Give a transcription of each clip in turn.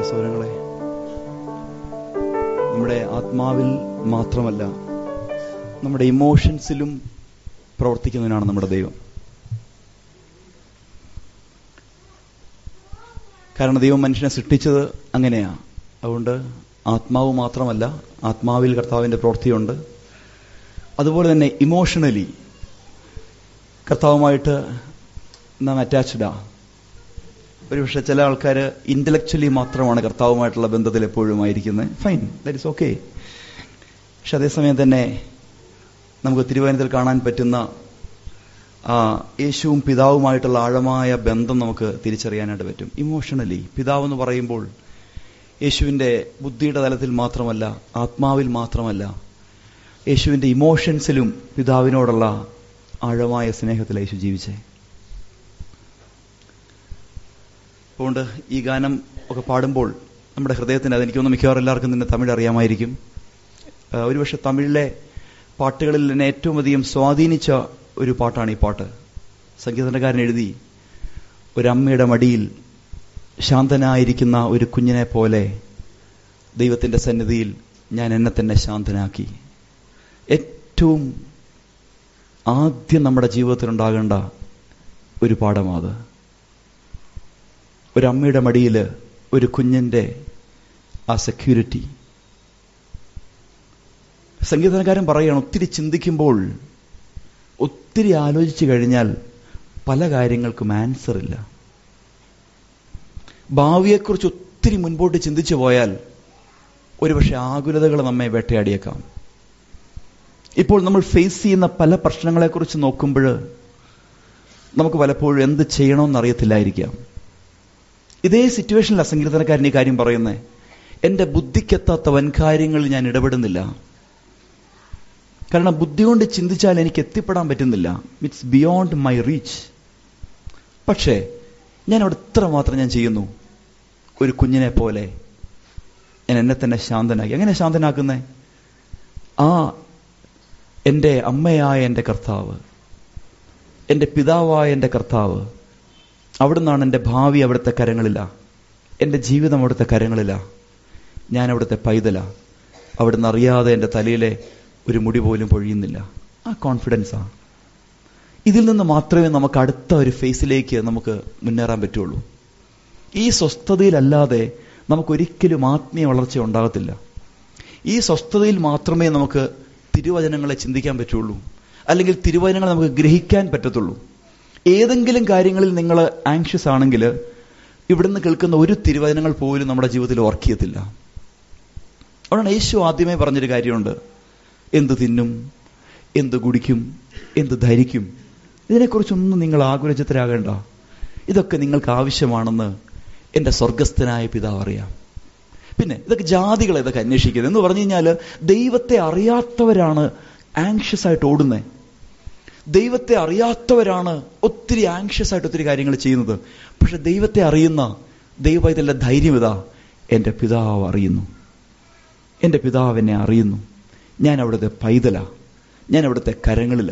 സ്വരങ്ങളെ നമ്മുടെ ആത്മാവിൽ മാത്രമല്ല നമ്മുടെ ഇമോഷൻസിലും പ്രവർത്തിക്കുന്നതിനാണ് നമ്മുടെ ദൈവം കാരണം ദൈവം മനുഷ്യനെ സൃഷ്ടിച്ചത് അങ്ങനെയാ അതുകൊണ്ട് ആത്മാവ് മാത്രമല്ല ആത്മാവിൽ കർത്താവിന്റെ പ്രവൃത്തിയുണ്ട് അതുപോലെ തന്നെ ഇമോഷണലി കർത്താവുമായിട്ട് നാം അറ്റാച്ച്ഡാ ഒരുപക്ഷെ ചില ആൾക്കാർ ഇന്റലക്ച്വലി മാത്രമാണ് കർത്താവുമായിട്ടുള്ള ബന്ധത്തിൽ എപ്പോഴും ആയിരിക്കുന്നത് ഫൈൻ ദാറ്റ് ഇസ് ഓക്കെ പക്ഷെ അതേസമയം തന്നെ നമുക്ക് തിരുവനന്തപുരത്തിൽ കാണാൻ പറ്റുന്ന ആ യേശുവും പിതാവുമായിട്ടുള്ള ആഴമായ ബന്ധം നമുക്ക് തിരിച്ചറിയാനായിട്ട് പറ്റും ഇമോഷണലി പിതാവ് എന്ന് പറയുമ്പോൾ യേശുവിന്റെ ബുദ്ധിയുടെ തലത്തിൽ മാത്രമല്ല ആത്മാവിൽ മാത്രമല്ല യേശുവിന്റെ ഇമോഷൻസിലും പിതാവിനോടുള്ള ആഴമായ സ്നേഹത്തിൽ യേശു ജീവിച്ചേ അതുകൊണ്ട് ഈ ഗാനം ഒക്കെ പാടുമ്പോൾ നമ്മുടെ ഹൃദയത്തിന് അതെനിക്കൊന്ന് മിക്കവാറും എല്ലാവർക്കും തന്നെ തമിഴ് അറിയാമായിരിക്കും ഒരുപക്ഷെ തമിഴിലെ പാട്ടുകളിൽ എന്നെ ഏറ്റവും അധികം സ്വാധീനിച്ച ഒരു പാട്ടാണ് ഈ പാട്ട് സംഗീതകാരൻ എഴുതി ഒരമ്മയുടെ മടിയിൽ ശാന്തനായിരിക്കുന്ന ഒരു കുഞ്ഞിനെ പോലെ ദൈവത്തിന്റെ സന്നിധിയിൽ ഞാൻ എന്നെ തന്നെ ശാന്തനാക്കി ഏറ്റവും ആദ്യം നമ്മുടെ ജീവിതത്തിൽ ഉണ്ടാകേണ്ട ഒരു പാഠമാത് ഒരമ്മയുടെ മടിയിൽ ഒരു കുഞ്ഞിന്റെ ആ സെക്യൂരിറ്റി സംഗീതകാരൻ പറയുകയാണ് ഒത്തിരി ചിന്തിക്കുമ്പോൾ ഒത്തിരി ആലോചിച്ചു കഴിഞ്ഞാൽ പല കാര്യങ്ങൾക്കും ആൻസർ ഇല്ല ഭാവിയെക്കുറിച്ച് ഒത്തിരി മുൻപോട്ട് ചിന്തിച്ചു പോയാൽ ഒരുപക്ഷെ ആകുലതകൾ നമ്മെ വേട്ടയാടിയേക്കാം ഇപ്പോൾ നമ്മൾ ഫേസ് ചെയ്യുന്ന പല പ്രശ്നങ്ങളെക്കുറിച്ച് നോക്കുമ്പോൾ നമുക്ക് പലപ്പോഴും എന്ത് ചെയ്യണമെന്ന് അറിയത്തില്ലായിരിക്കാം ഇതേ സിറ്റുവേഷനിൽ അസംഗീതനക്കാരൻ ഈ കാര്യം പറയുന്നത് എന്റെ ബുദ്ധിക്കെത്താത്ത വൻകാര്യങ്ങളിൽ ഞാൻ ഇടപെടുന്നില്ല കാരണം ബുദ്ധി കൊണ്ട് ചിന്തിച്ചാൽ എനിക്ക് എത്തിപ്പെടാൻ പറ്റുന്നില്ല ഇറ്റ്സ് ബിയോണ്ട് മൈ റീച്ച് പക്ഷേ ഞാൻ അവിടെ ഇത്ര മാത്രം ഞാൻ ചെയ്യുന്നു ഒരു കുഞ്ഞിനെ പോലെ ഞാൻ എന്നെ തന്നെ ശാന്തനാക്കി എങ്ങനെ ശാന്തനാക്കുന്നേ ആ എൻ്റെ അമ്മയായ എൻ്റെ കർത്താവ് എൻ്റെ പിതാവായ എൻ്റെ കർത്താവ് അവിടുന്നാണ് എൻ്റെ ഭാവി അവിടുത്തെ കരങ്ങളില്ല എൻ്റെ ജീവിതം അവിടുത്തെ കരങ്ങളില്ല ഞാൻ അവിടുത്തെ പൈതല അവിടുന്ന് അറിയാതെ എൻ്റെ തലയിലെ ഒരു മുടി പോലും പൊഴിയുന്നില്ല ആ കോൺഫിഡൻസാ ഇതിൽ നിന്ന് മാത്രമേ നമുക്ക് അടുത്ത ഒരു ഫേസിലേക്ക് നമുക്ക് മുന്നേറാൻ പറ്റുള്ളൂ ഈ സ്വസ്ഥതയിലല്ലാതെ നമുക്കൊരിക്കലും ആത്മീയ വളർച്ച ഉണ്ടാകത്തില്ല ഈ സ്വസ്ഥതയിൽ മാത്രമേ നമുക്ക് തിരുവചനങ്ങളെ ചിന്തിക്കാൻ പറ്റുള്ളൂ അല്ലെങ്കിൽ തിരുവചനങ്ങൾ നമുക്ക് ഗ്രഹിക്കാൻ പറ്റത്തുള്ളൂ ഏതെങ്കിലും കാര്യങ്ങളിൽ നിങ്ങൾ ആങ്ഷ്യസ് ആണെങ്കിൽ ഇവിടുന്ന് കേൾക്കുന്ന ഒരു തിരുവചനങ്ങൾ പോലും നമ്മുടെ ജീവിതത്തിൽ വർക്ക് ചെയ്യത്തില്ല അതുകൊണ്ടാണ് യേശു ആദ്യമേ പറഞ്ഞൊരു കാര്യമുണ്ട് എന്ത് തിന്നും എന്ത് കുടിക്കും എന്ത് ധരിക്കും ഇതിനെക്കുറിച്ചൊന്നും നിങ്ങൾ ആകുലചിത്തരാകേണ്ട ഇതൊക്കെ നിങ്ങൾക്ക് ആവശ്യമാണെന്ന് എൻ്റെ സ്വർഗസ്ഥനായ പിതാവ് അറിയാം പിന്നെ ഇതൊക്കെ ജാതികളെ ഇതൊക്കെ അന്വേഷിക്കുന്നത് എന്ന് പറഞ്ഞു കഴിഞ്ഞാൽ ദൈവത്തെ അറിയാത്തവരാണ് ആങ്ഷ്യസ് ആയിട്ട് ഓടുന്നത് ദൈവത്തെ അറിയാത്തവരാണ് ഒത്തിരി ആങ്ഷ്യസ് ആയിട്ട് ഒത്തിരി കാര്യങ്ങൾ ചെയ്യുന്നത് പക്ഷെ ദൈവത്തെ അറിയുന്ന ദൈവത്തിന്റെ ധൈര്യം ഇതാ എൻ്റെ പിതാവ് അറിയുന്നു എൻ്റെ പിതാവ് എന്നെ അറിയുന്നു ഞാൻ അവിടുത്തെ പൈതല ഞാൻ അവിടുത്തെ കരങ്ങളില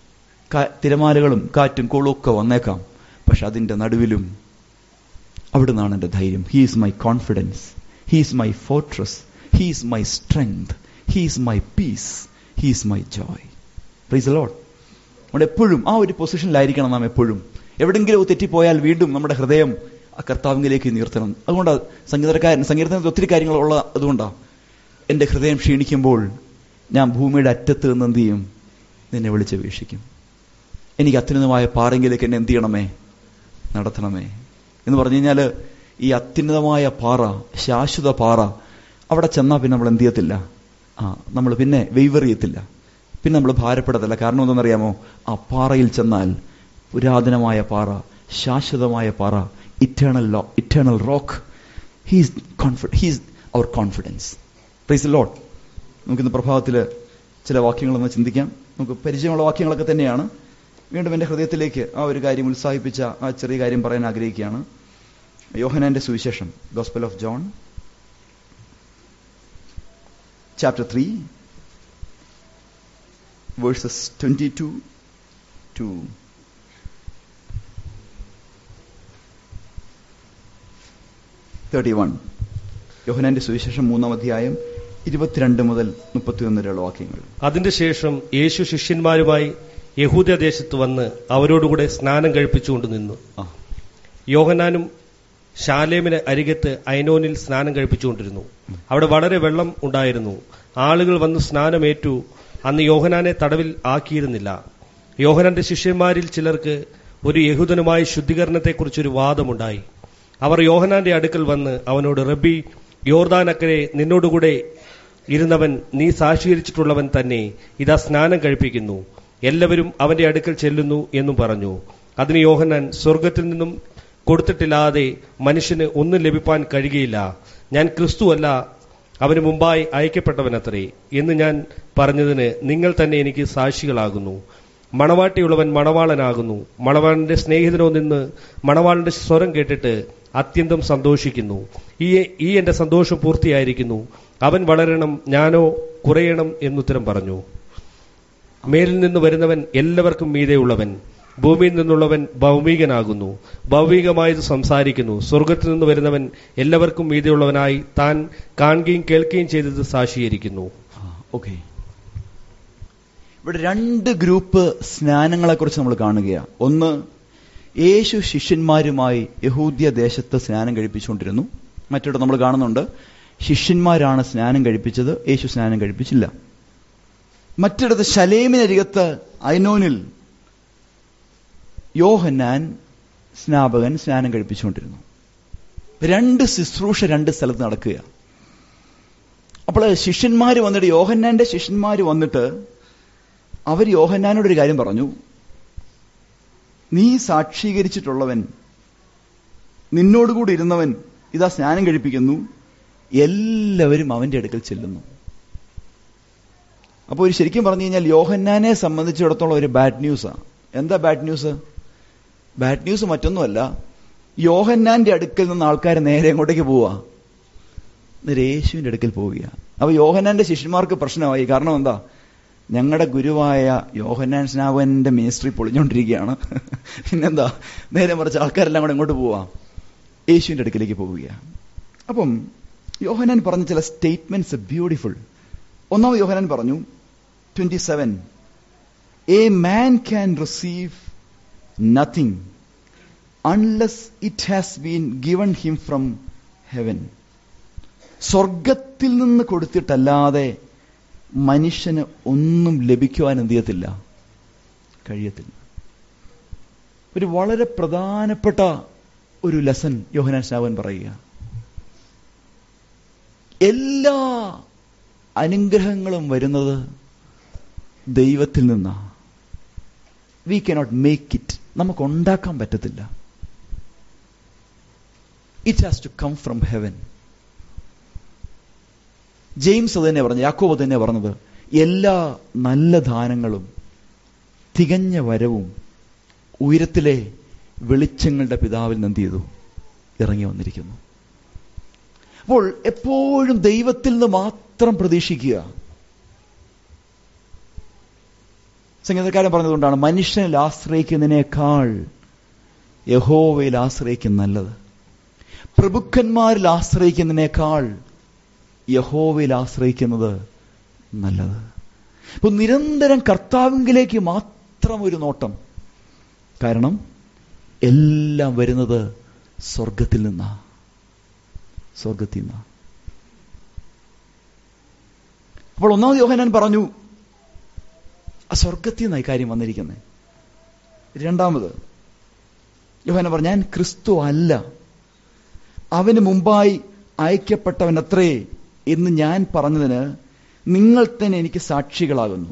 തിരമാലകളും കാറ്റും കോളും ഒക്കെ വന്നേക്കാം പക്ഷെ അതിൻ്റെ നടുവിലും അവിടുന്നാണ് എൻ്റെ ധൈര്യം he's my confidence he's my fortress he's my strength he's my peace he's my joy please Lord നമ്മൾ എപ്പോഴും ആ ഒരു പൊസിഷനിലായിരിക്കണം നാം എപ്പോഴും എവിടെങ്കിലും തെറ്റിപ്പോയാൽ വീണ്ടും നമ്മുടെ ഹൃദയം ആ കർത്താവിലേക്ക് നീർത്തണം അതുകൊണ്ടാണ് സംഗീതക്കാരൻ സംഗീതത്തിൽ ഒത്തിരി കാര്യങ്ങളുള്ള അതുകൊണ്ടാണ് എൻ്റെ ഹൃദയം ക്ഷീണിക്കുമ്പോൾ ഞാൻ ഭൂമിയുടെ അറ്റത്ത് നിന്ന് എന്ത് ചെയ്യും നിന്നെ വിളിച്ചപേക്ഷിക്കും എനിക്ക് അത്യുന്നതമായ പാറെങ്കിലേക്ക് എന്നെ എന്ത് ചെയ്യണമേ നടത്തണമേ എന്ന് പറഞ്ഞു കഴിഞ്ഞാൽ ഈ അത്യുന്നതമായ പാറ ശാശ്വത പാറ അവിടെ ചെന്നാൽ പിന്നെ നമ്മൾ എന്ത് ചെയ്യത്തില്ല ആ നമ്മൾ പിന്നെ വെയ്വർ ചെയ്യത്തില്ല പിന്നെ നമ്മൾ ഭാരപ്പെടത്തില്ല കാരണം എന്തെന്നറിയാമോ ആ പാറയിൽ ചെന്നാൽ പുരാതനമായ പാറ ശാശ്വതമായ പാറ eternal Lord eternal rock he's confidence he's our confidence praise Lord നമുക്കിന്ന് പ്രഭാതത്തിൽ ചില വാക്യങ്ങളൊന്ന് ചിന്തിക്കാം നമുക്ക് പരിചയമുള്ള വാക്യങ്ങളൊക്കെ തന്നെയാണ് വീണ്ടും എൻ്റെ ഹൃദയത്തിലേക്ക് ആ ഒരു കാര്യം ഉത്സാഹിപ്പിച്ച ആ ചെറിയ കാര്യം പറയാൻ ആഗ്രഹിക്കുകയാണ് യോഹനാന്റെ സുവിശേഷം gospel of John chapter three verses twenty two to thirty one യോഹനാന്റെ സുവിശേഷം മൂന്നാം അധ്യായം ഇരുപത്തിരണ്ട് മുതൽ മുപ്പത്തിയൊന്ന് വരെയുള്ള വാക്യങ്ങൾ അതിന്റെ ശേഷം യേശു ശിഷ്യന്മാരുമായി യഹൂദദേശത്ത് വന്ന് അവരോടുകൂടെ സ്നാനം കഴിപ്പിച്ചുകൊണ്ട് നിന്നു ആ യോഹനാനും ശാലേമിന് അരികത്ത് ഐനോനിൽ സ്നാനം കഴിപ്പിച്ചുകൊണ്ടിരുന്നു അവിടെ വളരെ വെള്ളം ഉണ്ടായിരുന്നു ആളുകൾ വന്ന് സ്നാനമേറ്റു അന്ന് യോഹനാനെ തടവിൽ ആക്കിയിരുന്നില്ല യോഹനാന്റെ ശിഷ്യന്മാരിൽ ചിലർക്ക് ഒരു യഹൂദനുമായി ശുദ്ധീകരണത്തെക്കുറിച്ചൊരു വാദമുണ്ടായി അവർ യോഹനാന്റെ അടുക്കൽ വന്ന് അവനോട് റബ്ബി യോർദാനക്കരെ നിന്നോടുകൂടെ ഇരുന്നവൻ നീ സാക്ഷീകരിച്ചിട്ടുള്ളവൻ തന്നെ ഇതാ സ്നാനം കഴിപ്പിക്കുന്നു എല്ലാവരും അവന്റെ അടുക്കൽ ചെല്ലുന്നു എന്നും പറഞ്ഞു അതിന് യോഹന്നാൻ സ്വർഗത്തിൽ നിന്നും കൊടുത്തിട്ടില്ലാതെ മനുഷ്യന് ഒന്നും ലഭിപ്പാൻ കഴിയുകയില്ല ഞാൻ ക്രിസ്തുവല്ല അവന് മുമ്പായി അയക്കപ്പെട്ടവനത്രേ എന്ന് ഞാൻ പറഞ്ഞതിന് നിങ്ങൾ തന്നെ എനിക്ക് സാക്ഷികളാകുന്നു മണവാട്ടിയുള്ളവൻ മണവാളനാകുന്നു മണവാളന്റെ സ്നേഹിതനോ നിന്ന് മണവാളന്റെ സ്വരം കേട്ടിട്ട് അത്യന്തം സന്തോഷിക്കുന്നു ഈ ഈ എന്റെ സന്തോഷം പൂർത്തിയായിരിക്കുന്നു അവൻ വളരണം ഞാനോ കുറയണം എന്നുത്തരം പറഞ്ഞു മേലിൽ നിന്ന് വരുന്നവൻ എല്ലാവർക്കും മീതെയുള്ളവൻ ഭൂമിയിൽ നിന്നുള്ളവൻ ഭൗമികനാകുന്നു ഭൗമികമായത് സംസാരിക്കുന്നു സ്വർഗത്തിൽ നിന്ന് വരുന്നവൻ എല്ലാവർക്കും മീതെയുള്ളവനായി താൻ കാണുകയും കേൾക്കുകയും ചെയ്തത് സാക്ഷീകരിക്കുന്നു ഓക്കെ ഇവിടെ രണ്ട് ഗ്രൂപ്പ് സ്നാനങ്ങളെ കുറിച്ച് നമ്മൾ കാണുകയാണ് ഒന്ന് യേശു ശിഷ്യന്മാരുമായി യഹൂദ്യ ദേശത്ത് സ്നാനം കഴിപ്പിച്ചുകൊണ്ടിരുന്നു മറ്റൊരു നമ്മൾ കാണുന്നുണ്ട് ശിഷ്യന്മാരാണ് സ്നാനം കഴിപ്പിച്ചത് യേശു സ്നാനം കഴിപ്പിച്ചില്ല മറ്റിടത്ത് ശലേമിനരികത്ത് ഐനോനിൽ യോഹന്നാൻ സ്നാപകൻ സ്നാനം കഴിപ്പിച്ചുകൊണ്ടിരുന്നു രണ്ട് ശുശ്രൂഷ രണ്ട് സ്ഥലത്ത് നടക്കുക അപ്പോൾ ശിഷ്യന്മാർ വന്നിട്ട് യോഹന്നാന്റെ ശിഷ്യന്മാർ വന്നിട്ട് അവർ യോഹന്നാനോട് ഒരു കാര്യം പറഞ്ഞു നീ സാക്ഷീകരിച്ചിട്ടുള്ളവൻ നിന്നോടുകൂടി ഇരുന്നവൻ ഇതാ സ്നാനം കഴിപ്പിക്കുന്നു എല്ലാവരും അവന്റെ അടുക്കൽ ചെല്ലുന്നു അപ്പോൾ ഒരു ശരിക്കും പറഞ്ഞു കഴിഞ്ഞാൽ യോഹന്നാനെ സംബന്ധിച്ചിടത്തോളം ഒരു ബാഡ് ന്യൂസാണ് എന്താ ബാഡ് ന്യൂസ് ബാഡ് ന്യൂസ് മറ്റൊന്നുമല്ല യോഹന്നാന്റെ അടുക്കൽ നിന്ന് ആൾക്കാർ നേരെ എങ്ങോട്ടേക്ക് പോവാ നേരെ യേശുവിന്റെ അടുക്കൽ പോവുക അപ്പൊ യോഹന്നാന്റെ ശിഷ്യന്മാർക്ക് പ്രശ്നമായി കാരണം എന്താ ഞങ്ങളുടെ ഗുരുവായ യോഹന്നാൻ സ്നാപകന്റെ മിനിസ്ട്രി പൊളിഞ്ഞുകൊണ്ടിരിക്കുകയാണ് പിന്നെന്താ നേരെ മറിച്ച് ആൾക്കാരെല്ലാം കൂടെ എങ്ങോട്ട് പോവാ യേശുവിന്റെ അടുക്കിലേക്ക് പോവുകയാണ് അപ്പം യോഹനാൻ പറഞ്ഞ ചില സ്റ്റേറ്റ്മെന്റ്സ് ബ്യൂട്ടിഫുൾ ഒന്നാമത് യോഹനാൻ പറഞ്ഞു twenty seven a man can receive nothing unless it has been given him from heaven സ്വർഗത്തിൽ നിന്ന് കൊടുത്തിട്ടല്ലാതെ മനുഷ്യന് ഒന്നും ലഭിക്കുവാൻ എന്ത് ചെയ്യത്തില്ല കഴിയത്തില്ല ഒരു വളരെ പ്രധാനപ്പെട്ട ഒരു ലെസൺ യോഹനാൻ സ്നാവൻ പറയുക എല്ലാ അനുഗ്രഹങ്ങളും വരുന്നത് ദൈവത്തിൽ നിന്നാണ് വി കനോട്ട് മേക്ക് ഇറ്റ് നമുക്ക് ഉണ്ടാക്കാൻ പറ്റത്തില്ല it has to come from heaven James അത് തന്നെ പറഞ്ഞു യാക്കോബ് അത് തന്നെ പറഞ്ഞത് എല്ലാ നല്ല ദാനങ്ങളും തികഞ്ഞ വരവും ഉയരത്തിലെ വെളിച്ചങ്ങളുടെ പിതാവിൽ നിന്ന് എന്ത് ചെയ്തു ഇറങ്ങി വന്നിരിക്കുന്നു അപ്പോൾ എപ്പോഴും ദൈവത്തിൽ നിന്ന് മാത്രം പ്രതീക്ഷിക്കുക സംഗീതക്കാരൻ പറഞ്ഞതുകൊണ്ടാണ് മനുഷ്യനിൽ ആശ്രയിക്കുന്നതിനേക്കാൾ യഹോവയിൽ ആശ്രയിക്കും നല്ലത് പ്രഭുക്കന്മാരിൽ ആശ്രയിക്കുന്നതിനേക്കാൾ യഹോവയിൽ ആശ്രയിക്കുന്നത് നല്ലത് അപ്പൊ നിരന്തരം കർത്താവിങ്കിലേക്ക് മാത്രം ഒരു നോട്ടം കാരണം എല്ലാം വരുന്നത് സ്വർഗത്തിൽ നിന്നാ സ്വർഗത്തിൽ നിന്നാ അപ്പോൾ ഒന്നാമത് യോഹനാൻ പറഞ്ഞു ആ സ്വർഗത്തിൽ നിന്നായി കാര്യം വന്നിരിക്കുന്നത് രണ്ടാമത് യോഹന പറഞ്ഞു ഞാൻ ക്രിസ്തു അല്ല അവന് മുമ്പായി അയക്കപ്പെട്ടവൻ അത്രേ എന്ന് ഞാൻ പറഞ്ഞതിന് നിങ്ങൾ തന്നെ എനിക്ക് സാക്ഷികളാകുന്നു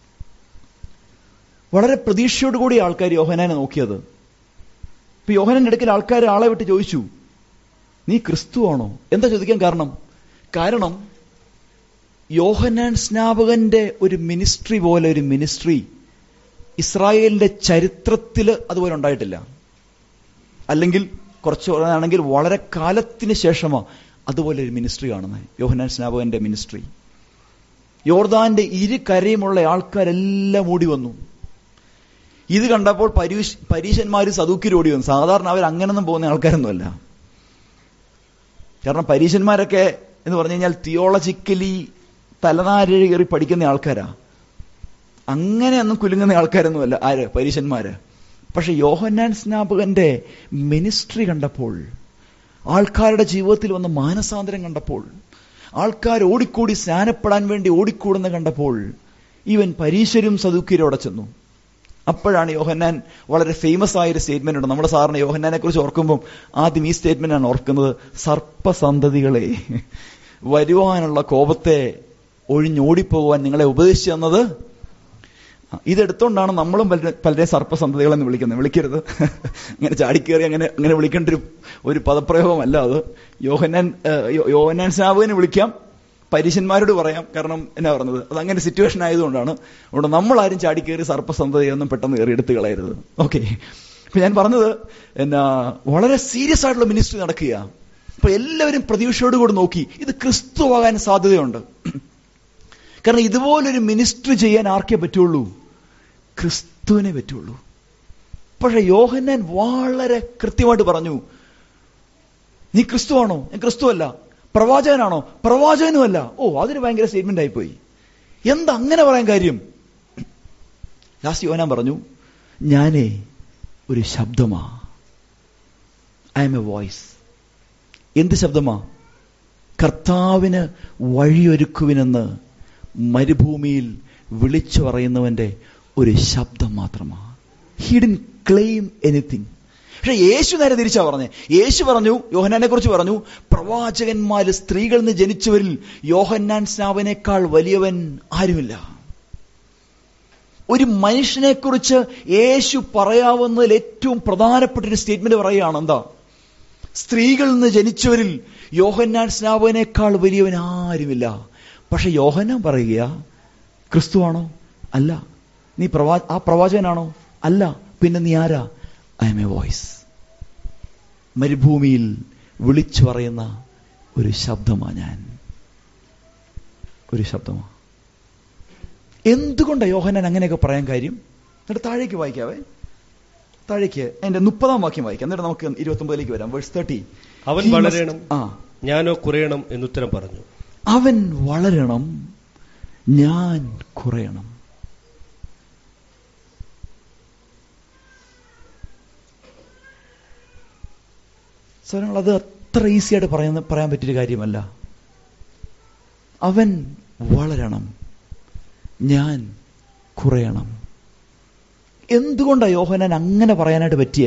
വളരെ പ്രതീക്ഷയോടുകൂടി ആൾക്കാർ യോഹനാനെ നോക്കിയത് ഇപ്പൊ യോഹനാന്റെ അടുക്കൽ ആൾക്കാർ ആളെ വിട്ട് ചോദിച്ചു നീ ക്രിസ്തു ആണോ എന്താ ചോദിക്കാൻ കാരണം കാരണം യോഹനാൻ സ്നാപകന്റെ ഒരു മിനിസ്ട്രി പോലെ ഒരു മിനിസ്ട്രി ഇസ്രായേലിന്റെ ചരിത്രത്തിൽ അതുപോലെ ഉണ്ടായിട്ടില്ല അല്ലെങ്കിൽ കുറച്ച് ആണെങ്കിൽ വളരെ കാലത്തിന് ശേഷമാ അതുപോലെ ഒരു മിനിസ്ട്രി കാണുന്നത് യോഹനാൻ സ്നാപകന്റെ മിനിസ്ട്രി യോർദാന്റെ ഇരു കരയുമുള്ള ആൾക്കാരെല്ലാം ഓടി വന്നു ഇത് കണ്ടപ്പോൾ പരീഷ് പരീശന്മാര് സദൂക്കിൽ ഓടി വന്നു സാധാരണ അവർ അങ്ങനൊന്നും പോകുന്ന ആൾക്കാരൊന്നുമല്ല കാരണം പരീശന്മാരൊക്കെ എന്ന് പറഞ്ഞു കഴിഞ്ഞാൽ തിയോളജിക്കലി തലനാരിഴ കയറി പഠിക്കുന്ന ആൾക്കാരാ അങ്ങനെയൊന്നും കുലുങ്ങുന്ന ആൾക്കാരൊന്നുമല്ല ആര് പരീശന്മാര് പക്ഷെ യോഹന്നാൻ സ്നാപകന്റെ മിനിസ്ട്രി കണ്ടപ്പോൾ ആൾക്കാരുടെ ജീവിതത്തിൽ വന്ന മാനസാന്തരം കണ്ടപ്പോൾ ആൾക്കാർ ഓടിക്കൂടി സ്നാനപ്പെടാൻ വേണ്ടി ഓടിക്കൂടുന്ന കണ്ടപ്പോൾ ഈവൻ പരീശരും സദുക്കിയരോടെ ചെന്നു അപ്പോഴാണ് യോഹന്നാൻ വളരെ ഫേമസ് ആയ ഒരു സ്റ്റേറ്റ്മെന്റ് ഉണ്ട് നമ്മുടെ സാറിന് യോഹന്നാനെ കുറിച്ച് ഓർക്കുമ്പോൾ ആദ്യം ഈ സ്റ്റേറ്റ്മെന്റ് ആണ് ഓർക്കുന്നത് സർപ്പസന്തതികളെ വരുവാനുള്ള കോപത്തെ ഒഴിഞ്ഞോടിപ്പോകുവാൻ നിങ്ങളെ ഉപദേശിച്ചു തന്നത് ഇതെടുത്തോണ്ടാണ് നമ്മളും പലരെ- പലരെയും സർപ്പസന്തതികളെന്ന് വിളിക്കുന്നത് വിളിക്കരുത് അങ്ങനെ ചാടിക്കേറി അങ്ങനെ അങ്ങനെ വിളിക്കേണ്ട ഒരു ഒരു പദപ്രയോഗമല്ല അത് യോഹന്നാൻ ഏഹ്, യോ- യോഹന്നാൻ സ്നാപകന് വിളിക്കാം പരീശന്മാരോട് പറയാം കാരണം എന്നാ പറഞ്ഞത് അത് അങ്ങനെ സിറ്റുവേഷൻ ആയതുകൊണ്ടാണ് അതുകൊണ്ട് നമ്മൾ ആരും ചാടിക്കേറി സർപ്പസന്തതിയൊന്നും പെട്ടെന്ന് കയറി എടുത്തു കളയരുത് ഓക്കെ ഇപ്പൊ ഞാൻ പറഞ്ഞത് എന്നാ വളരെ സീരിയസ് ആയിട്ടുള്ള മിനിസ്ട്രി നടക്കുക അപ്പൊ എല്ലാവരും പ്രതീക്ഷയോട് കൂടി നോക്കി ഇത് ക്രിസ്തുവാകാൻ സാധ്യതയുണ്ട് കാരണം ഇതുപോലൊരു മിനിസ്ട്രി ചെയ്യാൻ ആർക്കേ പറ്റുള്ളൂ ക്രിസ്തുവിനെ പറ്റുള്ളൂ പക്ഷെ യോഹന്നാൻ വളരെ കൃത്യമായിട്ട് പറഞ്ഞു നീ ക്രിസ്തുവാണോ ഞാൻ ക്രിസ്തുവല്ല പ്രവാചകനാണോ പ്രവാചകനുമല്ല ഓ അതൊരു ഭയങ്കര സ്റ്റേറ്റ്മെന്റ് ആയിപ്പോയി എന്താ അങ്ങനെ പറയാൻ കാര്യം ലാസ്റ്റ് യോഹനാൻ പറഞ്ഞു ഞാനേ ഒരു ശബ്ദമാ ഐ എം എ വോയിസ് എന്ത് ശബ്ദമാ കർത്താവിന് വഴിയൊരുക്കുവിനെന്ന് മരുഭൂമിയിൽ വിളിച്ചു പറയുന്നവന്റെ ഒരു ശബ്ദം മാത്രമാ ഹിഡൻ ക്ലെയിം എനിത്തിങ് പക്ഷെ യേശു നേരെ തിരിച്ചാ പറഞ്ഞേ യേശു പറഞ്ഞു യോഹന്നാനെ കുറിച്ച് പറഞ്ഞു പ്രവാചകന്മാര് സ്ത്രീകളിൽ നിന്ന് ജനിച്ചവരിൽ യോഹന്നാൻ സ്നാവനേക്കാൾ വലിയവൻ ആരുമില്ല ഒരു മനുഷ്യനെ കുറിച്ച് യേശു പറയാവുന്നതിൽ ഏറ്റവും പ്രധാനപ്പെട്ട ഒരു സ്റ്റേറ്റ്മെന്റ് പറയുകയാണ് എന്താ സ്ത്രീകളിൽ നിന്ന് ജനിച്ചവരിൽ യോഹന്നാൻ സ്നാപകനേക്കാൾ വലിയവൻ ആരുമില്ല പക്ഷെ യോഹന്നാൻ പറയുക ക്രിസ്തുവാണോ അല്ല നീ പ്രവാ ആ പ്രവാചകനാണോ അല്ല പിന്നെ നീ ആരാ ഐ എം എ വോയിസ് മരുഭൂമിയിൽ വിളിച്ചു പറയുന്ന ഒരു ശബ്ദമാ ഞാൻ ഒരു ശബ്ദമാ എന്തുകൊണ്ടാണ് യോഹന്നാൻ അങ്ങനെയൊക്കെ പറയാൻ കാര്യം എന്നിട്ട് താഴേക്ക് വായിക്കാവേ താഴേക്ക് എന്റെ മുപ്പതാം വാക്യം വായിക്കാം എന്നിട്ട് നമുക്ക് ഇരുപത്തി ഒമ്പതിലേക്ക് വരാം വേഴ്സ് തേർട്ടി അവൻ വളരണം ആ ഞാനോ കുറയണം എന്നുത്തരം പറഞ്ഞു അവൻ വളരണം ഞാൻ കുറയണം സ്വരങ്ങൾ അത് അത്ര ഈസി ആയിട്ട് പറയുന്ന പറയാൻ പറ്റിയൊരു കാര്യമല്ല അവൻ വളരണം ഞാൻ കുറയണം എന്തുകൊണ്ടാണ് യോഹനാൻ അങ്ങനെ പറയാനായിട്ട് പറ്റിയേ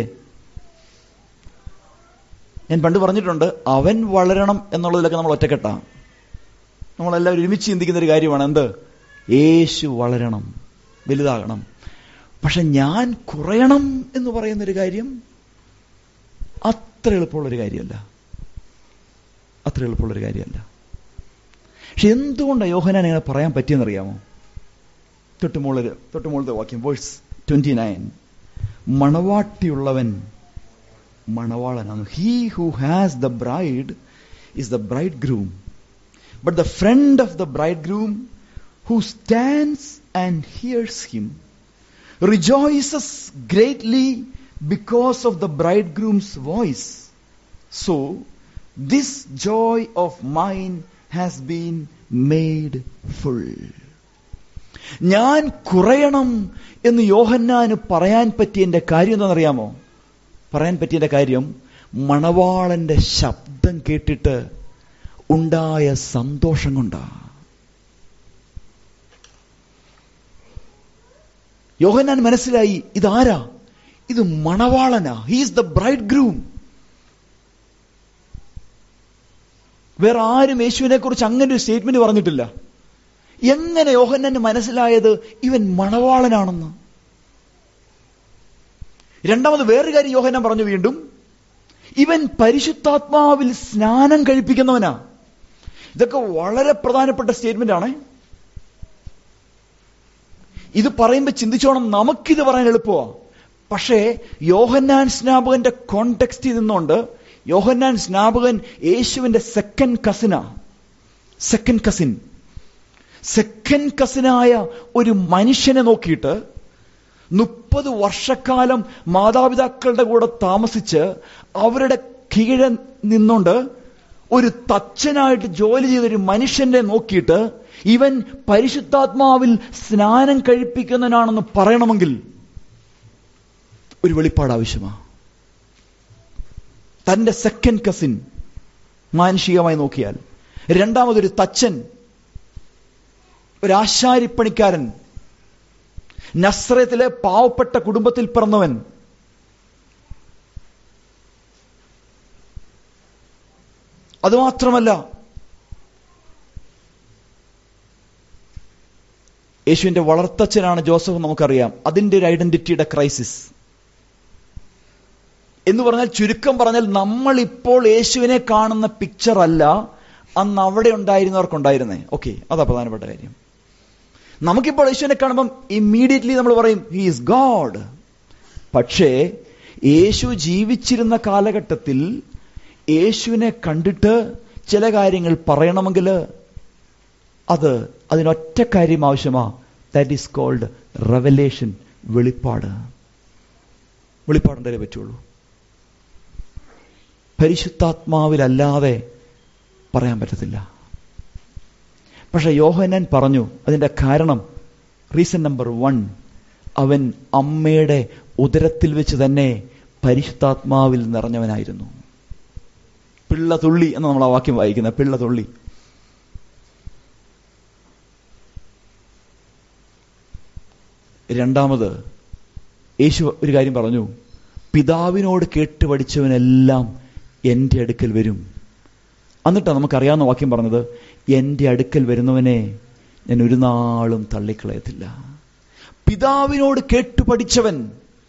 ഞാൻ പണ്ട് പറഞ്ഞിട്ടുണ്ട് അവൻ വളരണം എന്നുള്ളതിലൊക്കെ നമ്മൾ ഒറ്റക്കെട്ടാ നമ്മളെല്ലാവരും ഒരുമിച്ച് ചിന്തിക്കുന്ന ഒരു കാര്യമാണ് എന്ത് യേശു വളരണം വലുതാകണം പക്ഷെ ഞാൻ കുറയണം എന്ന് പറയുന്നൊരു കാര്യം അത്ര എളുപ്പമുള്ളൊരു കാര്യമല്ല അത്ര എളുപ്പമുള്ളൊരു കാര്യമല്ല പക്ഷെ എന്തുകൊണ്ടാണ് യോഹനാൻ ഇങ്ങനെ പറയാൻ പറ്റിയെന്നറിയാമോ തൊട്ടുമുകളിൽ തൊട്ടുമുകളത്തെ വാക്യം വേഴ്സ് ട്വന്റി നയൻ മണവാട്ടിയുള്ളവൻ മണവാളനാണ് he who has the bride is the bridegroom but the friend of the bridegroom who stands and hears him rejoices greatly because of the bridegroom's voice so this joy of mine has been made full ഞാൻ കുറയണം എന്ന് യോഹന്നാന് പറയാൻ പറ്റിയതിന്റെ കാര്യം എന്താണെന്നറിയാമോ പറയാൻ പറ്റിയതിന്റെ കാര്യം മണവാളന്റെ ശബ്ദം കേട്ടിട്ട് ഉണ്ടായ സന്തോഷം കൊണ്ടാ യോഹന്നാൻ മനസ്സിലായി ഇതാരാ ഇത് മണവാളനാ ഹീസ് ദ ബ്രൈഡ് ഗ്രൂം വേറെ ആരും യേശുവിനെ കുറിച്ച് അങ്ങനെ ഒരു സ്റ്റേറ്റ്മെന്റ് പറഞ്ഞിട്ടില്ല എങ്ങനെ യോഹന്നാന് മനസ്സിലായത് ഇവൻ മണവാളനാണെന്ന് രണ്ടാമത് വേറൊരു കാര്യം യോഹന്നാൻ പറഞ്ഞു വീണ്ടും ഇവൻ പരിശുദ്ധാത്മാവിൽ സ്നാനം കഴിപ്പിക്കുന്നവനാ ഇതൊക്കെ വളരെ പ്രധാനപ്പെട്ട സ്റ്റേറ്റ്മെന്റ് ആണ് ഇത് പറയുമ്പോൾ ചിന്തിച്ചോണം നമുക്കിത് പറയാൻ എളുപ്പമാ പക്ഷേ യോഹന്നാൻ സ്നാപകന്റെ കോണ്ടെക്സ്റ്റിൽ നിന്നുകൊണ്ട് യോഹന്നാൻ സ്നാപകൻ യേശുവിന്റെ സെക്കൻഡ് കസിനാ സെക്കൻഡ് കസിൻ സെക്കൻഡ് കസിനായ ഒരു മനുഷ്യനെ നോക്കിയിട്ട് മുപ്പത് വർഷക്കാലം മാതാപിതാക്കളുടെ കൂടെ താമസിച്ച് അവരുടെ കീഴെ നിന്നുകൊണ്ട് ഒരു തച്ചനായിട്ട് ജോലി ചെയ്തൊരു മനുഷ്യന്റെ നോക്കിയിട്ട് ഇവൻ പരിശുദ്ധാത്മാവിൽ സ്നാനം കഴിപ്പിക്കുന്നവനാണെന്ന് പറയണമെങ്കിൽ ഒരു വെളിപ്പാട് ആവശ്യമാണ് തന്റെ സെക്കൻഡ് കസിൻ മാനുഷികമായി നോക്കിയാൽ രണ്ടാമതൊരു തച്ചൻ ഒരു ആശാരിപ്പണിക്കാരൻ നസ്രത്തിലെ പാവപ്പെട്ട കുടുംബത്തിൽ പിറന്നവൻ അതുമാത്രമല്ല യേശുവിന്റെ വളർത്തച്ഛനാണ് ജോസഫ് നമുക്കറിയാം അതിന്റെ ഒരു ഐഡന്റിറ്റിയുടെ ക്രൈസിസ് എന്ന് പറഞ്ഞാൽ ചുരുക്കം പറഞ്ഞാൽ നമ്മൾ ഇപ്പോൾ യേശുവിനെ കാണുന്ന പിക്ചർ അല്ല അന്ന് അവിടെ ഉണ്ടായിരുന്നവർക്കുണ്ടായിരുന്നേ ഓക്കെ അതാ പ്രധാനപ്പെട്ട കാര്യം നമുക്കിപ്പോൾ യേശുവിനെ കാണുമ്പം ഇമ്മീഡിയറ്റ്ലി നമ്മൾ പറയും ഹി ഈസ് ഗോഡ് പക്ഷേ യേശു ജീവിച്ചിരുന്ന കാലഘട്ടത്തിൽ യേശുവിനെ കണ്ടിട്ട് ചില കാര്യങ്ങൾ പറയണമെങ്കിൽ അത് അതിനൊറ്റ കാര്യം ആവശ്യമാ ദാറ്റ് ഈസ് കോൾഡ് റെവലേഷൻ വെളിപ്പാട് വെളിപ്പാടുണ്ടേ പറ്റുള്ളൂ പരിശുദ്ധാത്മാവിലല്ലാതെ പറയാൻ പറ്റത്തില്ല പക്ഷെ യോഹനൻ പറഞ്ഞു അതിന്റെ കാരണം റീസൺ നമ്പർ വൺ അവൻ അമ്മയുടെ ഉദരത്തിൽ വെച്ച് തന്നെ പരിശുദ്ധാത്മാവിൽ നിറഞ്ഞവനായിരുന്നു പിള്ള തുള്ളി എന്ന് നമ്മൾ ആ വാക്യം വായിക്കുന്ന പിള്ള തുള്ളി രണ്ടാമത് യേശു ഒരു കാര്യം പറഞ്ഞു പിതാവിനോട് കേട്ട് പഠിച്ചവനെല്ലാം എൻ്റെ അടുക്കൽ വരും എന്നിട്ടാണ് നമുക്കറിയാവുന്ന വാക്യം പറഞ്ഞത് എൻ്റെ അടുക്കൽ വരുന്നവനെ ഞാൻ ഒരു നാളും തള്ളിക്കളയത്തില്ല പിതാവിനോട് കേട്ടു പഠിച്ചവൻ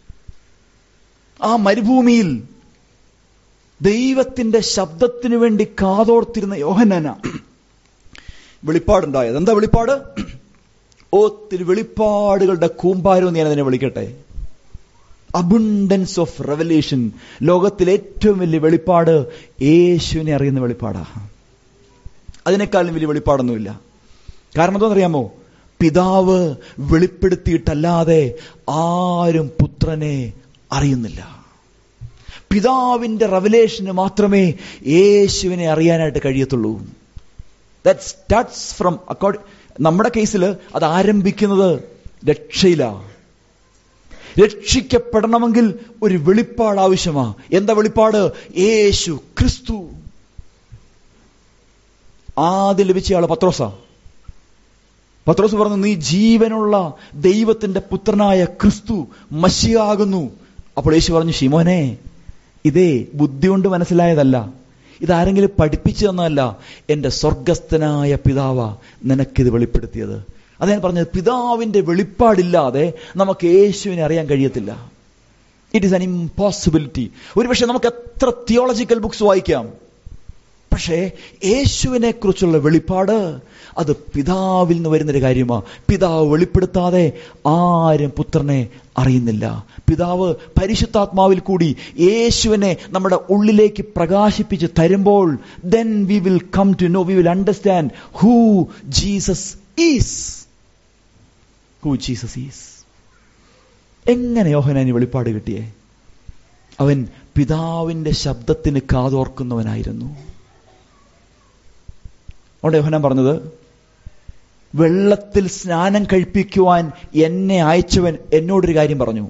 ആ മരുഭൂമിയിൽ ദൈവത്തിന്റെ ശബ്ദത്തിനു വേണ്ടി കാതോർത്തിരുന്ന യോഹനന വെളിപ്പാടുണ്ടായത് എന്താ വെളിപ്പാട് ഒത്തിരി വെളിപ്പാടുകളുടെ കൂമ്പാരം ഞാൻ അതിനെ വിളിക്കട്ടെ അബുണ്ടൻസ് ഓഫ് റെവലേഷൻ ലോകത്തിലെ ഏറ്റവും വലിയ വെളിപ്പാട് യേശുവിനെ അറിയുന്ന വെളിപ്പാടാ അതിനേക്കാളും വലിയ വെളിപ്പാടൊന്നുമില്ല കാരണം എന്താണെന്നറിയാമോ പിതാവ് വെളിപ്പെടുത്തിയിട്ടല്ലാതെ ആരും പുത്രനെ അറിയുന്നില്ല പിതാവിന്റെ റെവലേഷന് മാത്രമേ യേശുവിനെ അറിയാനായിട്ട് കഴിയത്തുള്ളൂ ദാറ്റ് സ്റ്റാർട്ട്സ് ഫ്രം അക്കോർഡിംഗ് നമ്മുടെ കേസിൽ അത് ആരംഭിക്കുന്നത് രക്ഷയിലാണ് രക്ഷിക്കപ്പെടണമെങ്കിൽ ഒരു വെളിപ്പാട് ആവശ്യമാ എന്താ വെളിപ്പാട് യേശു ക്രിസ്തു ആദ്യം ലഭിച്ച ആള് പത്രോസ പത്രോസ് പറഞ്ഞു നീ ജീവനുള്ള ദൈവത്തിന്റെ പുത്രനായ ക്രിസ്തു മഷിയാകുന്നു അപ്പോൾ യേശു പറഞ്ഞു ഷിമോനെ ഇതേ ബുദ്ധി കൊണ്ട് മനസ്സിലായതല്ല ഇതാരെങ്കിലും പഠിപ്പിച്ചു തന്നതല്ല എന്റെ സ്വർഗസ്ഥനായ പിതാവ നിനക്കിത് വെളിപ്പെടുത്തിയത് അത് ഞാൻ പറഞ്ഞത് പിതാവിന്റെ വെളിപ്പാടില്ലാതെ നമുക്ക് യേശുവിനെ അറിയാൻ കഴിയത്തില്ല ഇറ്റ് ഈസ് അൻ ഇമ്പോസിബിലിറ്റി ഒരുപക്ഷെ നമുക്ക് എത്ര തിയോളജിക്കൽ ബുക്സ് വായിക്കാം പക്ഷേ യേശുവിനെ കുറിച്ചുള്ള വെളിപ്പാട് അത് പിതാവിൽ നിന്ന് വരുന്നൊരു കാര്യമാണ് പിതാവ് വെളിപ്പെടുത്താതെ ആരും പുത്രനെ അറിയുന്നില്ല പിതാവ് പരിശുദ്ധാത്മാവിൽ കൂടി യേശുവിനെ നമ്മുടെ ഉള്ളിലേക്ക് പ്രകാശിപ്പിച്ച് തരുമ്പോൾ then we will come to know we will understand who Jesus is who Jesus is എങ്ങനെ യോഹനാനി വെളിപ്പാട് കിട്ടിയേ അവൻ പിതാവിന്റെ ശബ്ദത്തിന് കാതോർക്കുന്നവനായിരുന്നു അവിടെ യോഹനാൻ പറഞ്ഞത് വെള്ളത്തിൽ സ്നാനം കഴിപ്പിക്കുവാൻ എന്നെ അയച്ചവൻ എന്നോടൊരു കാര്യം പറഞ്ഞു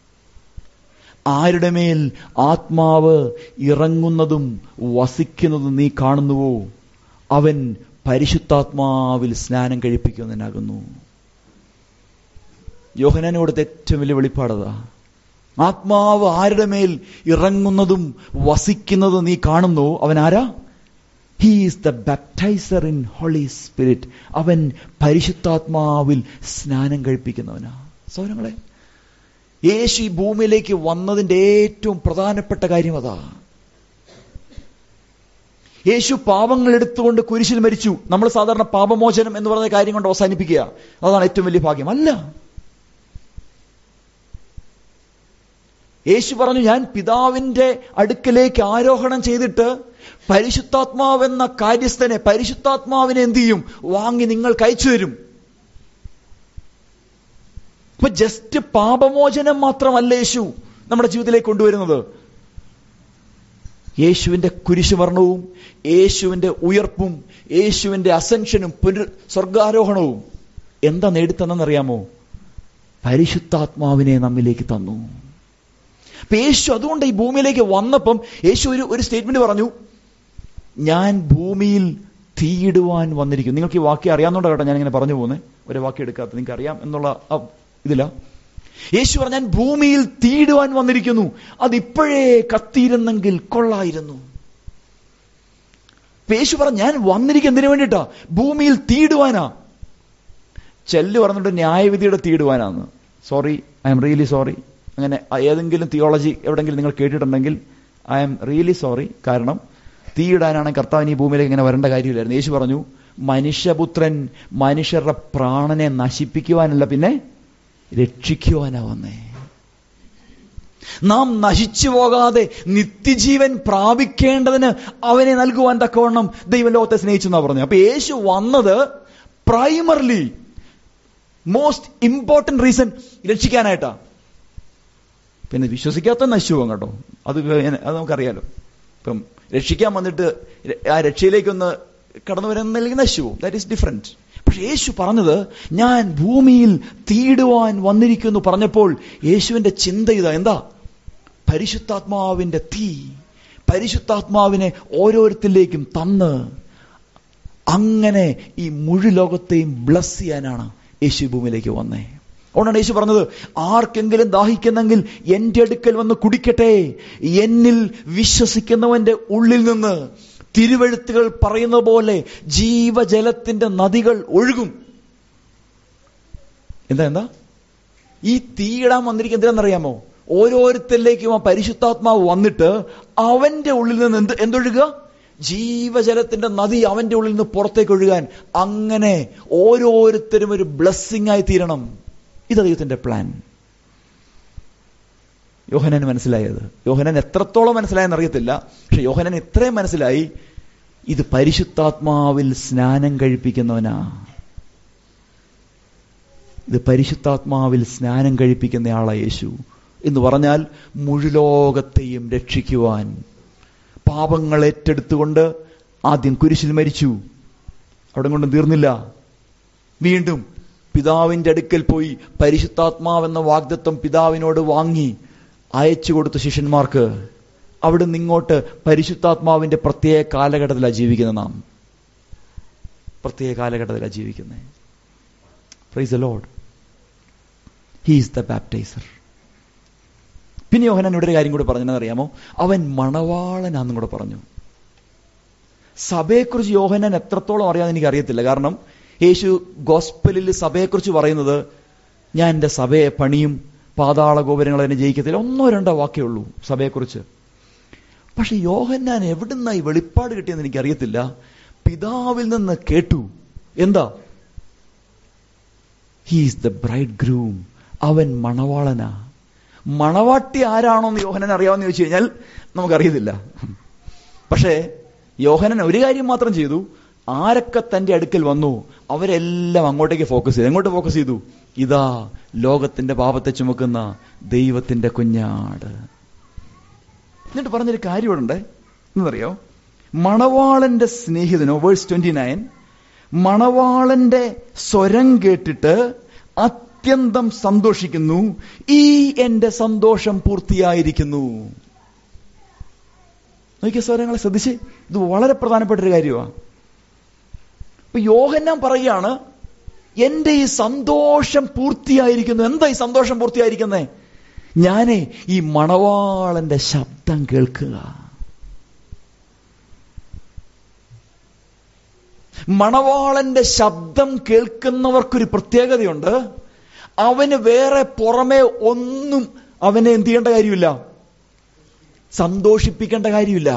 ആരുടെ മേൽ ആത്മാവ് ഇറങ്ങുന്നതും വസിക്കുന്നതും നീ കാണുന്നുവോ അവൻ പരിശുദ്ധാത്മാവിൽ സ്നാനം കഴിപ്പിക്കുന്നതിനാകുന്നു യോഹനാനോട് ഏറ്റവും വലിയ വെളിപ്പാടതാ ആത്മാവ് ആരുടെ മേൽ ഇറങ്ങുന്നതും വസിക്കുന്നതും നീ കാണുന്നു അവൻ ആരാ he is the baptizer in holy spirit അവൻ പരിശുദ്ധാത്മാവിൽ സ്നാനം കഴിപ്പിക്കുന്നവനാ സൗരങ്ങളെ യേശു ഈ ഭൂമിയിലേക്ക് വന്നതിന്റെ ഏറ്റവും പ്രധാനപ്പെട്ട കാര്യം അതാ യേശു പാപങ്ങൾ എടുത്തുകൊണ്ട് കുരിശിൽ മരിച്ചു നമ്മൾ സാധാരണ പാപമോചനം എന്ന് പറയുന്ന കാര്യം കൊണ്ട് അവസാനിപ്പിക്കുക അതാണ് ഏറ്റവും വലിയ ഭാഗ്യം അല്ല യേശു പറഞ്ഞു ഞാൻ പിതാവിന്റെ അടുക്കലേക്ക് ആരോഹണം ചെയ്തിട്ട് പരിശുദ്ധാത്മാവെന്ന കാര്യസ്ഥനെ പരിശുദ്ധാത്മാവിനെ എന്ത് ചെയ്യും വാങ്ങി നിങ്ങൾക്ക് അയച്ചു തരും ഇപ്പൊ ജസ്റ്റ് പാപമോചനം മാത്രമല്ല യേശു നമ്മുടെ ജീവിതത്തിലേക്ക് കൊണ്ടുവരുന്നത് യേശുവിന്റെ കുരിശുമരണവും യേശുവിന്റെ ഉയർപ്പും യേശുവിന്റെ അസെൻഷനും പുനർ സ്വർഗാരോഹണവും എന്താ നേടിത്തന്നെന്നറിയാമോ പരിശുദ്ധാത്മാവിനെ നമ്മിലേക്ക് തന്നു അപ്പൊ യേശു അതുകൊണ്ട് ഈ ഭൂമിയിലേക്ക് വന്നപ്പം യേശു ഒരു ഒരു സ്റ്റേറ്റ്മെന്റ് പറഞ്ഞു ഞാൻ ഭൂമിയിൽ തീയിടുവാൻ വന്നിരിക്കും നിങ്ങൾക്ക് ഈ വാക്യം അറിയാവുന്നതുകൊണ്ട് കേട്ടോ ഞാൻ ഇങ്ങനെ പറഞ്ഞു പോകുന്നത് ഒരു വാക്യം എടുക്കാത്ത നിങ്ങൾക്ക് അറിയാം എന്നുള്ള ആ ഇതില യേശു പറഞ്ഞു ഞാൻ ഭൂമിയിൽ തീയിടുവാൻ വന്നിരിക്കുന്നു അത് ഇപ്പോഴേ കത്തിയിരുന്നെങ്കിൽ കൊള്ളായിരുന്നു അപ്പൊ യേശു പറഞ്ഞു ഞാൻ വന്നിരിക്കും എന്തിനു വേണ്ടിയിട്ടാ ഭൂമിയിൽ തീയിടുവാനാ ചെല്ല് പറഞ്ഞിട്ട് ന്യായവിധിയുടെ തീയിടുവാനാന്ന് sorry I am really sorry അങ്ങനെ ഏതെങ്കിലും തിയോളജി എവിടെങ്കിലും നിങ്ങൾ കേട്ടിട്ടുണ്ടെങ്കിൽ ഐ എം റിയലി സോറി കാരണം തീയിടാനാണ് കർത്താവിന് ഈ ഭൂമിയിലേക്ക് ഇങ്ങനെ വരേണ്ട കാര്യമില്ലായിരുന്നു യേശു പറഞ്ഞു മനുഷ്യപുത്രൻ മനുഷ്യരുടെ പ്രാണനെ നശിപ്പിക്കുവാനല്ല പിന്നെ രക്ഷിക്കുവാനാ വന്നേ നാം നശിച്ചു പോകാതെ നിത്യജീവൻ പ്രാപിക്കേണ്ടതിന് അവനെ നൽകുവാൻ തക്കവണ്ണം ദൈവം ലോകത്തെ സ്നേഹിച്ചു എന്നാ പറഞ്ഞു അപ്പൊ യേശു വന്നത് പ്രൈമർലി മോസ്റ്റ് ഇമ്പോർട്ടന്റ് റീസൺ രക്ഷിക്കാനായിട്ടാ പിന്നെ വിശ്വസിക്കാത്ത നശിച്ചു പോകും കേട്ടോ അത് അത് നമുക്കറിയാലോ ഇപ്പം രക്ഷിക്കാൻ വന്നിട്ട് ആ രക്ഷയിലേക്കൊന്ന് കടന്നു വരുന്നില്ലെങ്കിൽ നശിച്ചു പോകും ദാറ്റ് ഈസ് ഡിഫറെന്റ് പക്ഷെ യേശു പറഞ്ഞത് ഞാൻ ഭൂമിയിൽ തീടുവാൻ വന്നിരിക്കുന്നു പറഞ്ഞപ്പോൾ യേശുവിന്റെ ചിന്ത ഇതാ എന്താ പരിശുദ്ധാത്മാവിന്റെ തീ പരിശുദ്ധാത്മാവിനെ ഓരോരുത്തരിലേക്കും തന്ന് അങ്ങനെ ഈ മുഴു ലോകത്തെയും ബ്ലസ് ചെയ്യാനാണ് യേശു ഭൂമിയിലേക്ക് വന്നേ അതുകൊണ്ടാണ് യേശു പറഞ്ഞത് ആർക്കെങ്കിലും ദാഹിക്കുന്നെങ്കിൽ എന്റെ അടുക്കൽ വന്ന് കുടിക്കട്ടെ എന്നിൽ വിശ്വസിക്കുന്നവന്റെ ഉള്ളിൽ നിന്ന് തിരുവഴുത്തുകൾ പറയുന്ന പോലെ ജീവജലത്തിന്റെ നദികൾ ഒഴുകും എന്താ എന്താ ഈ തീയിടാൻ വന്നിരിക്കുന്ന എന്തിനാണെന്നറിയാമോ ഓരോരുത്തരിലേക്കും ആ പരിശുദ്ധാത്മാവ് വന്നിട്ട് അവന്റെ ഉള്ളിൽ നിന്ന് എന്ത് എന്തൊഴുകുക ജീവജലത്തിന്റെ നദി അവന്റെ ഉള്ളിൽ നിന്ന് പുറത്തേക്ക് ഒഴുകാൻ അങ്ങനെ ഓരോരുത്തരും ഒരു ബ്ലെസ്സിങ് ആയി തീരണം ഇത് ദൈവത്തിന്റെ പ്ലാൻ യോഹനൻ മനസ്സിലായത് യോഹനൻ എത്രത്തോളം മനസ്സിലായെന്ന് അറിയത്തില്ല പക്ഷെ യോഹനൻ ഇത്രയും മനസ്സിലായി ഇത് പരിശുദ്ധാത്മാവിൽ സ്നാനം കഴിപ്പിക്കുന്നവനാ ഇത് പരിശുദ്ധാത്മാവിൽ സ്നാനം കഴിപ്പിക്കുന്ന ആളാ യേശു എന്ന് പറഞ്ഞാൽ മുഴുലോകത്തെയും രക്ഷിക്കുവാൻ പാപങ്ങൾ ഏറ്റെടുത്തുകൊണ്ട് ആദ്യം കുരിശിൽ മരിച്ചു അവിടെ കൊണ്ടും തീർന്നില്ല വീണ്ടും പിതാവിന്റെ അടുക്കൽ പോയി പരിശുദ്ധാത്മാവെന്ന വാഗ്ദത്വം പിതാവിനോട് വാങ്ങി അയച്ചു കൊടുത്ത ശിഷ്യന്മാർക്ക് അവിടെ നിങ്ങോട്ട് പരിശുദ്ധാത്മാവിന്റെ പ്രത്യേക കാലഘട്ടത്തിലാണ് ജീവിക്കുന്നത് നാം പ്രത്യേക കാലഘട്ടത്തിലാണ് ജീവിക്കുന്നത് praise the Lord he's the baptizer പിന്നെ യോഹനാൻ ഇവിടെ ഒരു കാര്യം കൂടി പറഞ്ഞതെന്നറിയാമോ അവൻ മണവാളനാന്നും കൂടെ പറഞ്ഞു സഭയെക്കുറിച്ച് യോഹനാൻ എത്രത്തോളം അറിയാമെന്ന് എനിക്ക് അറിയത്തില്ല കാരണം യേശു ഗോസ്പലിൽ സഭയെക്കുറിച്ച് പറയുന്നത് ഞാൻ എൻ്റെ സഭയെ പണിയും പാതാള ഗോപുരങ്ങൾ അതിനെ ജയിക്കത്തില്ല ഒന്നോ രണ്ടോ വാക്കേ ഉള്ളൂ സഭയെക്കുറിച്ച് പക്ഷെ യോഹന്നാൻ എവിടുന്ന ഈ വെളിപ്പാട് കിട്ടിയെന്ന് എനിക്കറിയത്തില്ല പിതാവിൽ നിന്ന് കേട്ടു എന്താ ഹീസ് ദ ബ്രൈഡ് ഗ്രൂം അവൻ മണവാളനാ മണവാട്ടി ആരാണോന്ന് യോഹനൻ അറിയാമെന്ന് ചോദിച്ചു കഴിഞ്ഞാൽ നമുക്കറിയത്തില്ല പക്ഷേ യോഹനൻ ഒരു കാര്യം മാത്രം ചെയ്തു ആരൊക്കെ തന്റെ അടുക്കൽ വന്നു അവരെല്ലാം അങ്ങോട്ടേക്ക് ഫോക്കസ് ചെയ്തു എങ്ങോട്ട് ഫോക്കസ് ചെയ്തു ഇതാ ലോകത്തിന്റെ പാപത്തെ ചുമക്കുന്ന ദൈവത്തിന്റെ കുഞ്ഞാട് എന്നിട്ട് പറഞ്ഞൊരു കാര്യം ഇവിടെ ഉണ്ട് എന്നറിയോ മണവാളന്റെ സ്നേഹിതനോ വേഴ്സ് ട്വന്റി നയൻ മണവാളന്റെ സ്വരം കേട്ടിട്ട് അത്യന്തം സന്തോഷിക്കുന്നു ഈ എന്റെ സന്തോഷം പൂർത്തിയായിരിക്കുന്നു നോക്കിയ സ്വരങ്ങളെ ശ്രദ്ധിച്ച് ഇത് വളരെ പ്രധാനപ്പെട്ട ഒരു കാര്യമാണ് ഇപ്പൊ യോഹന്നാൻ പറയുകയാണ് എന്റെ ഈ സന്തോഷം പൂർത്തിയായിരിക്കുന്നു എന്താ ഈ സന്തോഷം പൂർത്തിയായിരിക്കുന്നേ ഞാനേ ഈ മണവാളന്റെ ശബ്ദം കേൾക്കുക മണവാളന്റെ ശബ്ദം കേൾക്കുന്നവർക്കൊരു പ്രത്യേകതയുണ്ട് അവന് വേറെ പുറമെ ഒന്നും അവനെ എന്ത് ചെയ്യേണ്ട കാര്യമില്ല സന്തോഷിപ്പിക്കേണ്ട കാര്യമില്ല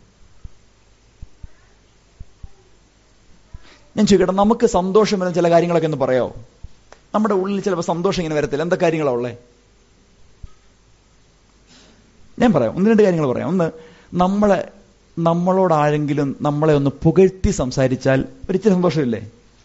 ഞാൻ ചോദിക്കട്ടെ നമുക്ക് സന്തോഷം വരുന്ന ചില കാര്യങ്ങളൊക്കെ ഒന്ന് പറയാമോ നമ്മുടെ ഉള്ളിൽ ചിലപ്പോൾ സന്തോഷം ഇങ്ങനെ വരത്തില്ല എന്താ കാര്യങ്ങളാ ഉള്ളേ ഞാൻ പറയാം ഒന്ന് രണ്ട് കാര്യങ്ങൾ പറയാം ഒന്ന് നമ്മളെ നമ്മളോട് ആരെങ്കിലും നമ്മളെ ഒന്ന് പുകഴ്ത്തി സംസാരിച്ചാൽ ഒരിച്ചിരി സന്തോഷമില്ലേ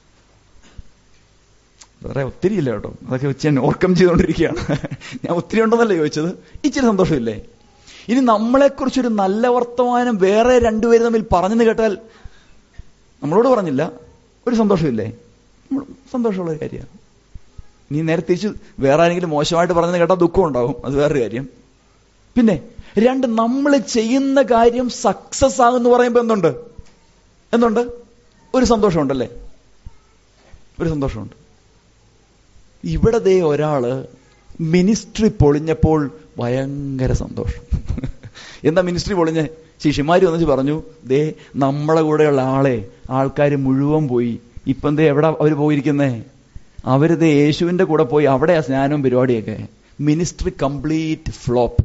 വേറെ ഒത്തിരി ഇല്ല കേട്ടോ അതൊക്കെ വെച്ച് ഞാൻ ഓർക്കം ചെയ്തുകൊണ്ടിരിക്കുകയാണ് ഞാൻ ഒത്തിരി ഉണ്ടെന്നല്ലേ ചോദിച്ചത് ഇച്ചിരി സന്തോഷമില്ലേ ഇനി നമ്മളെക്കുറിച്ചൊരു നല്ല വർത്തമാനം വേറെ രണ്ടുപേരും തമ്മിൽ പറഞ്ഞെന്ന് കേട്ടാൽ നമ്മളോട് പറഞ്ഞില്ല ഒരു സന്തോഷമില്ലേ നമ്മൾ സന്തോഷമുള്ള ഒരു കാര്യമാണ് നീ നേരെ തിരിച്ച് വേറെ ആരെങ്കിലും മോശമായിട്ട് പറഞ്ഞെന്ന് കേട്ടാൽ ദുഃഖം ഉണ്ടാവും അത് വേറൊരു കാര്യം പിന്നെ രണ്ട് നമ്മൾ ചെയ്യുന്ന കാര്യം സക്സസ് ആകുമെന്ന് പറയുമ്പോൾ എന്തുണ്ട് എന്തുണ്ട് ഒരു സന്തോഷമുണ്ടല്ലേ ഒരു സന്തോഷമുണ്ട് ഇവിടെ ദേ ഒരാള് മിനിസ്ട്രി പൊളിഞ്ഞപ്പോൾ ഭയങ്കര സന്തോഷം എന്താ മിനിസ്ട്രി പൊളിഞ്ഞ് ശിഷ്യന്മാര് വന്നിച്ച് പറഞ്ഞു ദേ നമ്മളെ കൂടെയുള്ള ആളെ ആൾക്കാർ മുഴുവൻ പോയി ഇപ്പം ദേ എവിടെ അവർ പോയിരിക്കുന്നേ അവര് ദേ യേശുവിന്റെ കൂടെ പോയി അവിടെയാ സ്നാനവും പരിപാടിയൊക്കെ മിനിസ്ട്രി കംപ്ലീറ്റ് ഫ്ലോപ്പ്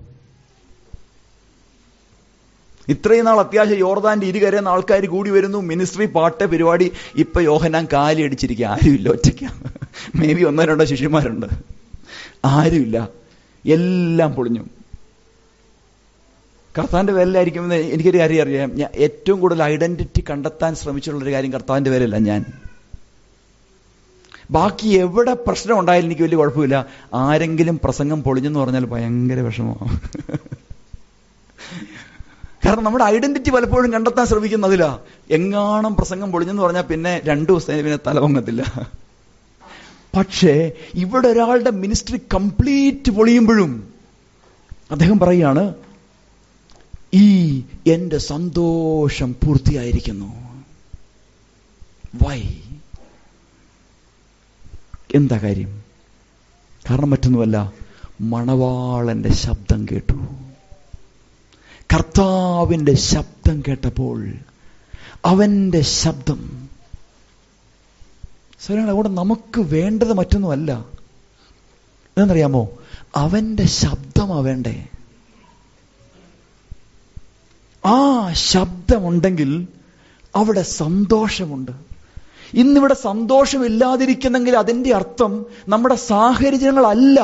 ഇത്രയും നാൾ അത്യാവശ്യം യോർദാന്റെ ഇരുകരയുന്ന ആൾക്കാർ കൂടി വരുന്നു മിനിസ്ട്രി പാട്ട് പരിപാടി ഇപ്പൊ യോഹനാൻ കാലി അടിച്ചിരിക്കുക ആരുമില്ല ഒറ്റയ്ക്ക മേ ബി ഒന്നോ രണ്ടോ ശിഷ്യന്മാരുണ്ട് ആരുമില്ല എല്ലാം പൊളിഞ്ഞു കർത്താവിന്റെ പേരിലായിരിക്കും എനിക്കൊരു കാര്യം അറിയാം ഞാൻ ഏറ്റവും കൂടുതൽ ഐഡന്റിറ്റി കണ്ടെത്താൻ ശ്രമിച്ചുള്ള ഒരു കാര്യം കർത്താവിന്റെ പേരല്ല ഞാൻ ബാക്കി എവിടെ പ്രശ്നം ഉണ്ടായാലും എനിക്ക് വലിയ കുഴപ്പമില്ല ആരെങ്കിലും പ്രസംഗം പൊളിഞ്ഞെന്ന് പറഞ്ഞാൽ ഭയങ്കര വിഷമമാണ് കാരണം നമ്മുടെ ഐഡന്റിറ്റി പലപ്പോഴും കണ്ടെത്താൻ ശ്രമിക്കുന്നതില്ല എങ്ങാണം പ്രസംഗം പൊളിഞ്ഞെന്ന് പറഞ്ഞാൽ പിന്നെ രണ്ടു ദിവസത്തേന് പിന്നെ തലവങ്ങത്തില്ല പക്ഷേ ഇവിടെ ഒരാളുടെ മിനിസ്ട്രി കംപ്ലീറ്റ് പൊളിയുമ്പോഴും അദ്ദേഹം പറയുകയാണ് ഈ എന്റെ സന്തോഷം പൂർത്തിയായിരിക്കുന്നു വൈ എന്താ കാര്യം കാരണം മറ്റൊന്നുമല്ല മണവാളന്റെ ശബ്ദം കേട്ടു കർത്താവിന്റെ ശബ്ദം കേട്ടപ്പോൾ അവന്റെ ശബ്ദം സ്വരങ്ങൾ അവിടെ നമുക്ക് വേണ്ടത് മറ്റൊന്നുമല്ല എന്നറിയാമോ അവന്റെ ശബ്ദമാ വേണ്ടേ ആ ശബ്ദമുണ്ടെങ്കിൽ അവിടെ സന്തോഷമുണ്ട് ഇന്നിവിടെ സന്തോഷമില്ലാതിരിക്കുന്നെങ്കിൽ അതിന്റെ അർത്ഥം നമ്മുടെ സാഹചര്യങ്ങളല്ല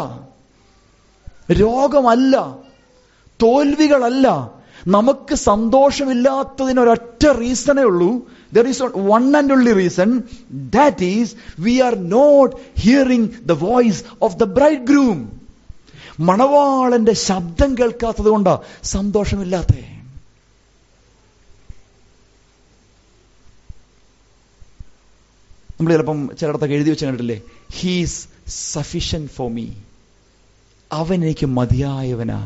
രോഗമല്ല തോൽവികളല്ല നമുക്ക് സന്തോഷമില്ലാത്തതിന് ഒരൊറ്റ റീസണേ ഉള്ളൂ there is one and only reason that is we are not hearing the voice of the bridegroom മണവാളന്റെ ശബ്ദം കേൾക്കാത്തത് കൊണ്ടാ സന്തോഷമില്ലാത്തേ നമ്മൾ ചിലപ്പം ചിലയിടത്തൊക്കെ എഴുതി വെച്ച് കണ്ടിട്ടില്ലേ ഹീസ് സഫിഷ്യൻ ഫോർ മീ അവൻ എനിക്ക് മതിയായവനാ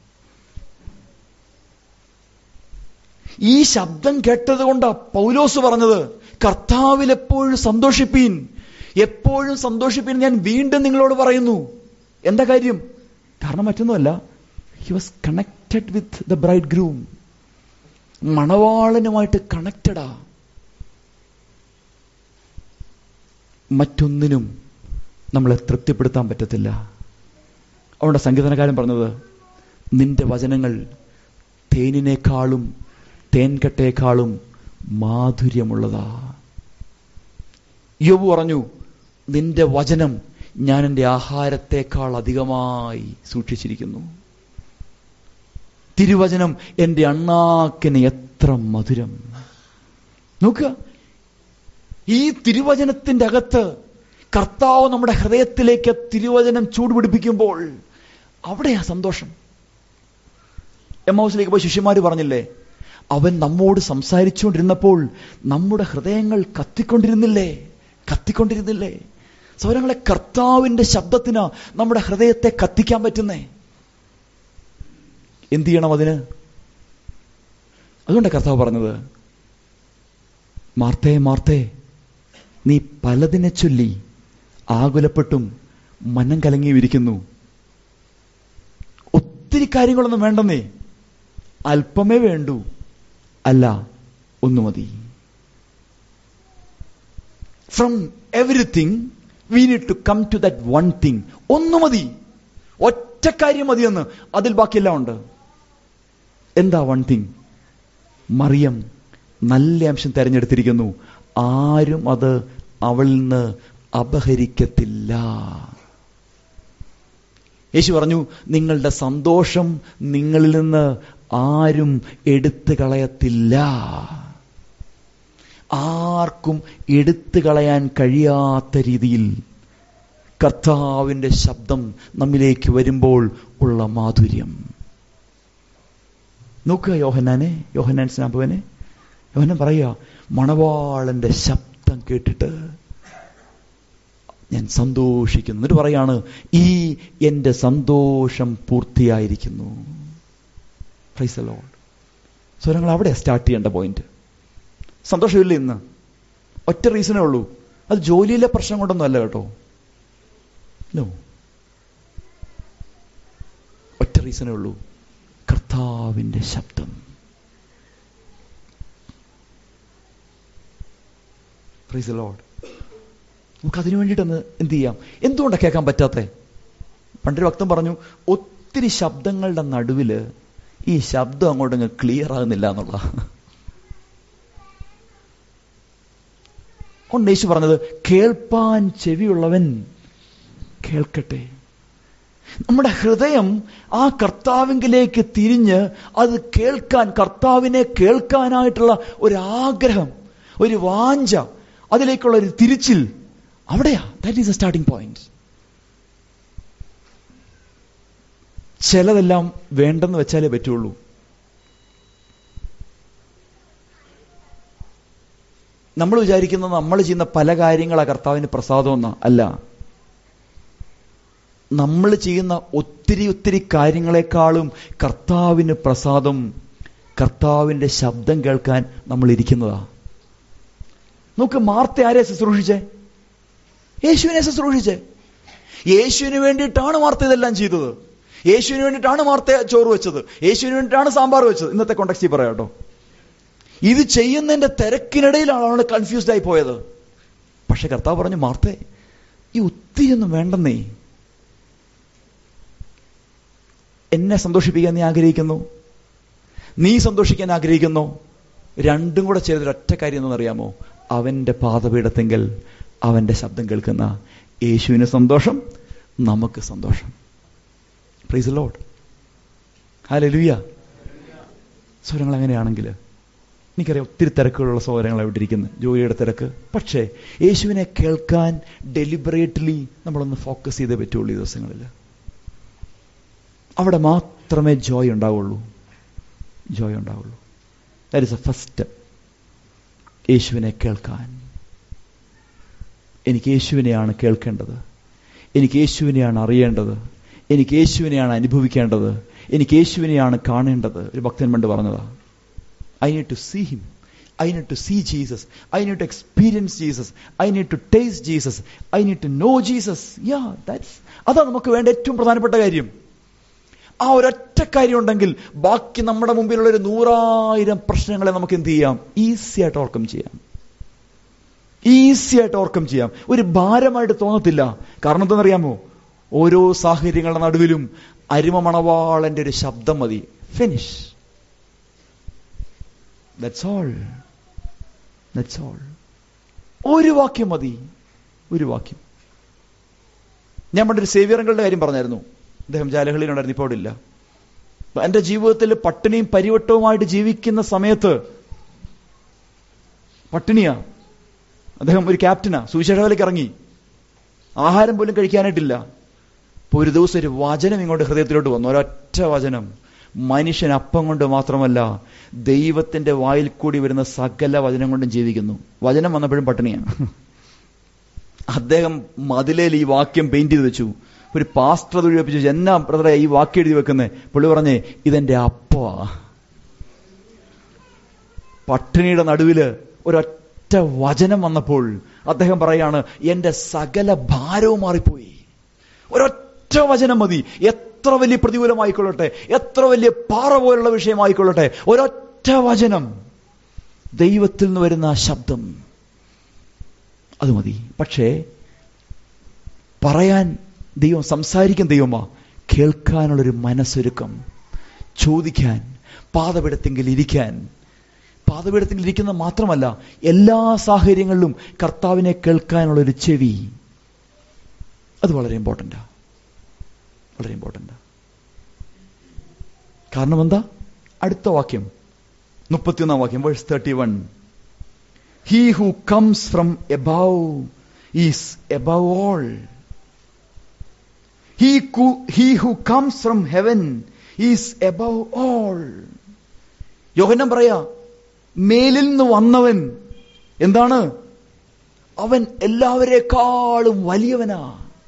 ഈ ശബ്ദം കേട്ടത് കൊണ്ടാ പൗലോസ് പറഞ്ഞത് കർത്താവിൽ എപ്പോഴും സന്തോഷിപ്പീൻ എപ്പോഴും സന്തോഷിപ്പീൻ ഞാൻ വീണ്ടും നിങ്ങളോട് പറയുന്നു എന്താ കാര്യം കാരണം മറ്റൊന്നുമല്ല he was connected with the bridegroom മണവാളനുമായിട്ട് കണക്റ്റഡാ മറ്റൊന്നിനും നമ്മളെ തൃപ്തിപ്പെടുത്താൻ പറ്റത്തില്ല അവരുടെ സംഗീതനക്കാരൻ പറഞ്ഞത് നിന്റെ വചനങ്ങൾ തേനിനേക്കാളും തേൻകട്ടേക്കാളും മാധുര്യമുള്ളതാ യോബു പറഞ്ഞു നിന്റെ വചനം ഞാൻ എൻ്റെ ആഹാരത്തെക്കാൾ അധികമായി സൂക്ഷിച്ചിരിക്കുന്നു തിരുവചനം എൻ്റെ അണ്ണാക്കിന് എത്ര മധുരം നോക്കുക ഈ തിരുവചനത്തിന്റെ അകത്ത് കർത്താവ് നമ്മുടെ ഹൃദയത്തിലേക്ക് തിരുവചനം ചൂടുപിടിപ്പിക്കുമ്പോൾ അവിടെയാ സന്തോഷം എം ഹൗസിലേക്ക് പോയി ശിഷ്യന്മാര് പറഞ്ഞില്ലേ അവൻ നമ്മോട് സംസാരിച്ചുകൊണ്ടിരുന്നപ്പോൾ നമ്മുടെ ഹൃദയങ്ങൾ കത്തിക്കൊണ്ടിരുന്നില്ലേ കത്തിക്കൊണ്ടിരുന്നില്ലേ സൗരങ്ങളെ കർത്താവിന്റെ ശബ്ദത്തിന് നമ്മുടെ ഹൃദയത്തെ കത്തിക്കാൻ പറ്റുന്നേ എന്ത് ചെയ്യണം അതിന് അതുകൊണ്ട് കർത്താവ് പറഞ്ഞത് മാർത്തേ മാർത്തേ നീ പലതിനെ ചൊല്ലി ആകുലപ്പെട്ടും മനം കലങ്ങിയും ഇരിക്കുന്നു ഒത്തിരി കാര്യങ്ങളൊന്നും വേണ്ടെന്നേ അല്പമേ വേണ്ടൂ അല്ല ഒന്നു മതി from everything we need to come to that one thing ഒന്നു മതി ഒറ്റ കാര്യം മതിയെന്ന് അതിൽ ബാക്കിയെല്ലാം ഉണ്ട് എന്താ വൺ തിങ് മറിയം നല്ല അംശം തെരഞ്ഞെടുത്തിരിക്കുന്നു ആരും അത് അവളിൽ നിന്ന് അപഹരിക്കത്തില്ല യേശു പറഞ്ഞു നിങ്ങളുടെ സന്തോഷം നിങ്ങളിൽ നിന്ന് ആരും എടുത്തു കളയത്തില്ല ആർക്കും എടുത്തു കളയാൻ കഴിയാത്ത രീതിയിൽ കർത്താവിന്റെ ശബ്ദം നമ്മിലേക്ക് വരുമ്പോൾ ഉള്ള മാധുര്യം നോക്കുക യോഹന്നാനെ യോഹന്നാൻ സ്നാപകനെ യോഹന്നാൻ പറയുക മണവാളന്റെ ശബ്ദം കേട്ടിട്ട് ഞാൻ സന്തോഷിക്കുന്നു എന്നിട്ട് പറയാണ് ഈ എന്റെ സന്തോഷം പൂർത്തിയായിരിക്കുന്നു പ്രൈസ് ലോഡ് സ്വരങ്ങൾ അവിടെ സ്റ്റാർട്ട് ചെയ്യേണ്ട പോയിന്റ് സന്തോഷമില്ല ഇന്ന് ഒറ്റ റീസണേ ഉള്ളൂ അത് ജോലിയിലെ പ്രശ്നം കൊണ്ടൊന്നും അല്ല കേട്ടോ നോ ഒറ്റ റീസണേ ഉള്ളൂ കർത്താവിന്റെ ശബ്ദം പ്രൈസ് ലോഡ് നമുക്ക് അതിനു വേണ്ടിയിട്ടൊന്ന് എന്ത് ചെയ്യാം എന്തുകൊണ്ടാണ് കേൾക്കാൻ പറ്റാത്തേ പണ്ടൊരു ഭക്തൻ പറഞ്ഞു ഒത്തിരി ശബ്ദങ്ങളുടെ നടുവില് ഈ ശബ്ദം അങ്ങോട്ടങ്ങ് ക്ലിയർ ആകുന്നില്ല എന്നുള്ള കൊണ്ട് യേശു പറഞ്ഞത് കേൾപ്പാൻ ചെവിയുള്ളവൻ കേൾക്കട്ടെ നമ്മുടെ ഹൃദയം ആ കർത്താവിങ്കിലേക്ക് തിരിഞ്ഞ് അത് കേൾക്കാൻ കർത്താവിനെ കേൾക്കാനായിട്ടുള്ള ഒരു ആഗ്രഹം ഒരു വാഞ്ച അതിലേക്കുള്ള ഒരു തിരിച്ചിൽ അവിടെയാ that is a starting point ചിലതെല്ലാം വേണ്ടെന്ന് വെച്ചാലേ പറ്റുള്ളൂ നമ്മൾ വിചാരിക്കുന്നത് നമ്മൾ ചെയ്യുന്ന പല കാര്യങ്ങളാ കർത്താവിന് പ്രസാദമെന്ന അല്ല നമ്മൾ ചെയ്യുന്ന ഒത്തിരി ഒത്തിരി കാര്യങ്ങളെക്കാളും കർത്താവിന് പ്രസാദം കർത്താവിന്റെ ശബ്ദം കേൾക്കാൻ നമ്മൾ ഇരിക്കുന്നതാ നോക്ക് മാർത്ത ആരെ ശുശ്രൂഷിച്ചേ യേശുവിനെ ശുശ്രൂഷിച്ചേ യേശുവിന് വേണ്ടിയിട്ടാണ് മാർത്ത ഇതെല്ലാം ചെയ്തത് യേശുവിന് വേണ്ടിയിട്ടാണ് മാർത്ത ചോറ് വെച്ചത് യേശുവിന് വേണ്ടിയിട്ടാണ് സാമ്പാർ വെച്ചത് ഇന്നത്തെ കോണ്ടക്സ്റ്റിൽ പറയാം കേട്ടോ ഇത് ചെയ്യുന്നതിന്റെ തിരക്കിനിടയിലാണ് അവൾ കൺഫ്യൂസ്ഡ് ആയി പോയത് പക്ഷെ കർത്താവ് പറഞ്ഞു മാർത്തേ ഈ ഒത്തിരി ഒന്നും വേണ്ടെന്നേ എന്നെ സന്തോഷിപ്പിക്കാൻ നീ ആഗ്രഹിക്കുന്നു നീ സന്തോഷിക്കാൻ ആഗ്രഹിക്കുന്നു രണ്ടും കൂടെ ചെയ്തൊരു ഒറ്റ കാര്യം എന്നറിയാമോ അവന്റെ പാതപീഠത്തെങ്കിൽ അവന്റെ ശബ്ദം കേൾക്കുന്ന യേശുവിന് സന്തോഷം നമുക്ക് സന്തോഷം പ്രീസ് ലോഡ് ഹാലലുയ സ്വരങ്ങൾ അങ്ങനെയാണെങ്കിൽ എനിക്കറിയാം ഒത്തിരി തിരക്കുകളുള്ള സൗകര്യങ്ങൾ അവിടെ ഇരിക്കുന്നത് ജോലിയുടെ തിരക്ക് പക്ഷേ യേശുവിനെ കേൾക്കാൻ ഡെലിബറേറ്റ്ലി നമ്മളൊന്ന് ഫോക്കസ് ചെയ്തേ പറ്റുള്ളൂ ഈ ദിവസങ്ങളിൽ അവിടെ മാത്രമേ ജോയ് ഉണ്ടാവുള്ളൂ ജോയ് ഉണ്ടാവുള്ളൂ that is a first step യേശുവിനെ കേൾക്കാൻ എനിക്ക് യേശുവിനെയാണ് കേൾക്കേണ്ടത് എനിക്ക് യേശുവിനെയാണ് അറിയേണ്ടത് എനിക്ക് യേശുവിനെയാണ് അനുഭവിക്കേണ്ടത് എനിക്ക് യേശുവിനെയാണ് കാണേണ്ടത് ഒരു ഭക്തൻ പണ്ട് പറഞ്ഞതാ I need to see him I need to see Jesus I need to experience Jesus I need to taste Jesus I need to know Jesus yeah that's അതാ നമുക്ക് വേണ്ട ഏറ്റവും പ്രധാനപ്പെട്ട കാര്യം ആ ഒരൊറ്റ കാര്യം ഉണ്ടെങ്കിൽ ബാക്കി നമ്മുടെ മുമ്പിലുള്ള ഒരു നൂറായിരം പ്രശ്നങ്ങളെ നമുക്ക് എന്ത് ചെയ്യാം ഈസി ആയിട്ട് ഓർക്കം ചെയ്യാം ഈസി ആയിട്ട് ഓർക്കം ചെയ്യാം ഒരു ഭാരമായിട്ട് തോന്നത്തില്ല കാരണം എന്തെന്നറിയാമോ ഓരോ സാഹചര്യങ്ങളുടെ നടുവിലും അരിമ മണവാളന്റെ ഒരു ശബ്ദം മതി finish that's all that's all ഒരു വാക്യം മതി ഒരു വാക്യം ഞാൻ പണ്ടൊരു സേവിയറുകളുടെ കാര്യം പറഞ്ഞായിരുന്നു അദ്ദേഹം ജാലഹളിയിലുണ്ടായിരുന്നു ഇപ്പോൾ അവിടെ ഇല്ല എന്റെ ജീവിതത്തിൽ പട്ടിണിയും പരിവട്ടവുമായിട്ട് ജീവിക്കുന്ന സമയത്ത് പട്ടിണിയാ അദ്ദേഹം ഒരു ക്യാപ്റ്റനാ സുവിശേഷവേലയ്ക്ക് ഇറങ്ങി ആഹാരം പോലും കഴിക്കാനായിട്ടില്ല അപ്പൊ ഒരു ദിവസം ഒരു വചനം ഇങ്ങോട്ട് ഹൃദയത്തിലോട്ട് വന്നു ഒരൊറ്റ വചനം മനുഷ്യൻ അപ്പം കൊണ്ട് മാത്രമല്ല ദൈവത്തിന്റെ വായിൽ കൂടി വരുന്ന സകല വചനം കൊണ്ടും ജീവിക്കുന്നു വചനം വന്നപ്പോഴും പട്ടിണിയാണ് അദ്ദേഹം മതിലേൽ ഈ വാക്യം പെയിന്റ് ചെയ്ത് വെച്ചു ഒരു പാസ്റ്റർ അത് ഒഴിപ്പിച്ചു എന്നാ ബ്രദറെ ഈ വാക്യം എഴുതി വെക്കുന്നേ പുള്ളി പറഞ്ഞേ ഇതെന്റെ അപ്പവാ പട്ടിണിയുടെ നടുവില് ഒരൊറ്റ വചനം വന്നപ്പോൾ അദ്ദേഹം പറയാണ് എന്റെ സകല ഭാരവും മാറിപ്പോയി ഒരൊറ്റ വചനം മതി എത്ര വലിയ പ്രതികൂലമായിക്കൊള്ളട്ടെ എത്ര വലിയ പാറ പോലുള്ള വിഷയമായിക്കൊള്ളട്ടെ ഒരൊറ്റ വചനം ദൈവത്തിൽ നിന്ന് വരുന്ന ആ ശബ്ദം അത് മതി പക്ഷേ പറയാൻ ദൈവം സംസാരിക്കാൻ ദൈവമാ കേൾക്കാനുള്ളൊരു മനസ്സൊരുക്കം ചോദിക്കാൻ പാതപീഠത്തെങ്കിൽ ഇരിക്കാൻ പാതപീഠത്തിൽ ഇരിക്കുന്നത് മാത്രമല്ല എല്ലാ സാഹചര്യങ്ങളിലും കർത്താവിനെ കേൾക്കാനുള്ളൊരു ചെവി അത് വളരെ ഇമ്പോർട്ടൻ്റാ വളരെ ഇമ്പോർട്ടൻ്റാ കാരണം എന്താ അടുത്ത വാക്യം മുപ്പത്തിയൊന്നാം വാക്യം verse thirty one he who comes from above is above all he he who comes from heaven is above all യോഹന്നം പറയാ മേലിൽ നിന്ന് വന്നവൻ എന്താണ് അവൻ എല്ലാവരെക്കാളും വലിയവനാ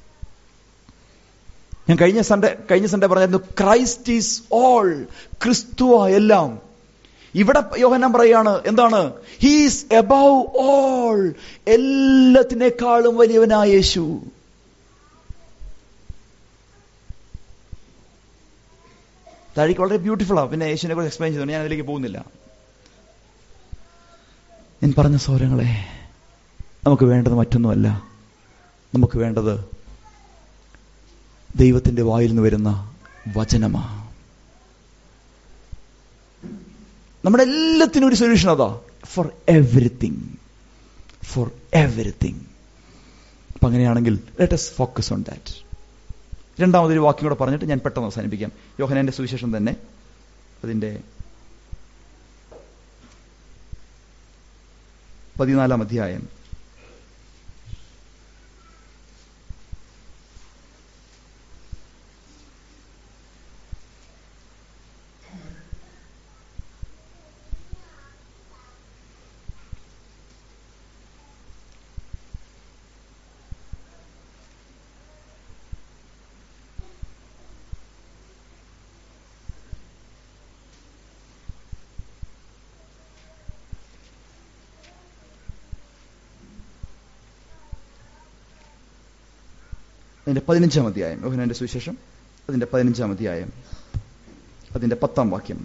ഞാൻ കഴിഞ്ഞ സൺഡേ കഴിഞ്ഞ സൺഡേ പറഞ്ഞായിരുന്നു ക്രൈസ്റ്റ് ഈസ് ഓൾ ക്രിസ്തുവ എല്ലാം ഇവിടെ യോഹന്നാൻ പറയാണ് എന്താണ് ഹീസ് എബവ് ഓൾ എല്ലാത്തിനേക്കാളും വലിയവനായ യേശു താഴേക്ക് വളരെ ബ്യൂട്ടിഫുൾ ആ പിന്നെ യേശുവിനെ കുറിച്ച് എക്സ്പ്ലെയിൻ ചെയ്തു ഞാൻ അതിലേക്ക് പോകുന്നില്ല ഞാൻ പറഞ്ഞ സൗരങ്ങളെ നമുക്ക് വേണ്ടത് മറ്റൊന്നുമല്ല നമുക്ക് വേണ്ടത് ദൈവത്തിന്റെ വായിൽ നിന്ന് വരുന്ന വചനമാ നമ്മുടെ എല്ലാത്തിനും ഒരു സൊല്യൂഷൻ അതാ ഫോർ എവറിത്തിങ് ഫോർ എവറിത്തിങ് അപ്പൊ അങ്ങനെയാണെങ്കിൽ let's focus on that രണ്ടാമതൊരു വാക്യം കൂടെ പറഞ്ഞിട്ട് ഞാൻ പെട്ടെന്ന് അവസാനിപ്പിക്കാം യോഹനന്റെ സുവിശേഷം തന്നെ അതിന്റെ പതിനാലാം അധ്യായം അതിന്റെ പതിനഞ്ചാം അധ്യായം യോഹനന്റെ സുവിശേഷം അതിന്റെ പതിനഞ്ചാം അധ്യായം അതിന്റെ പത്താം വാക്യം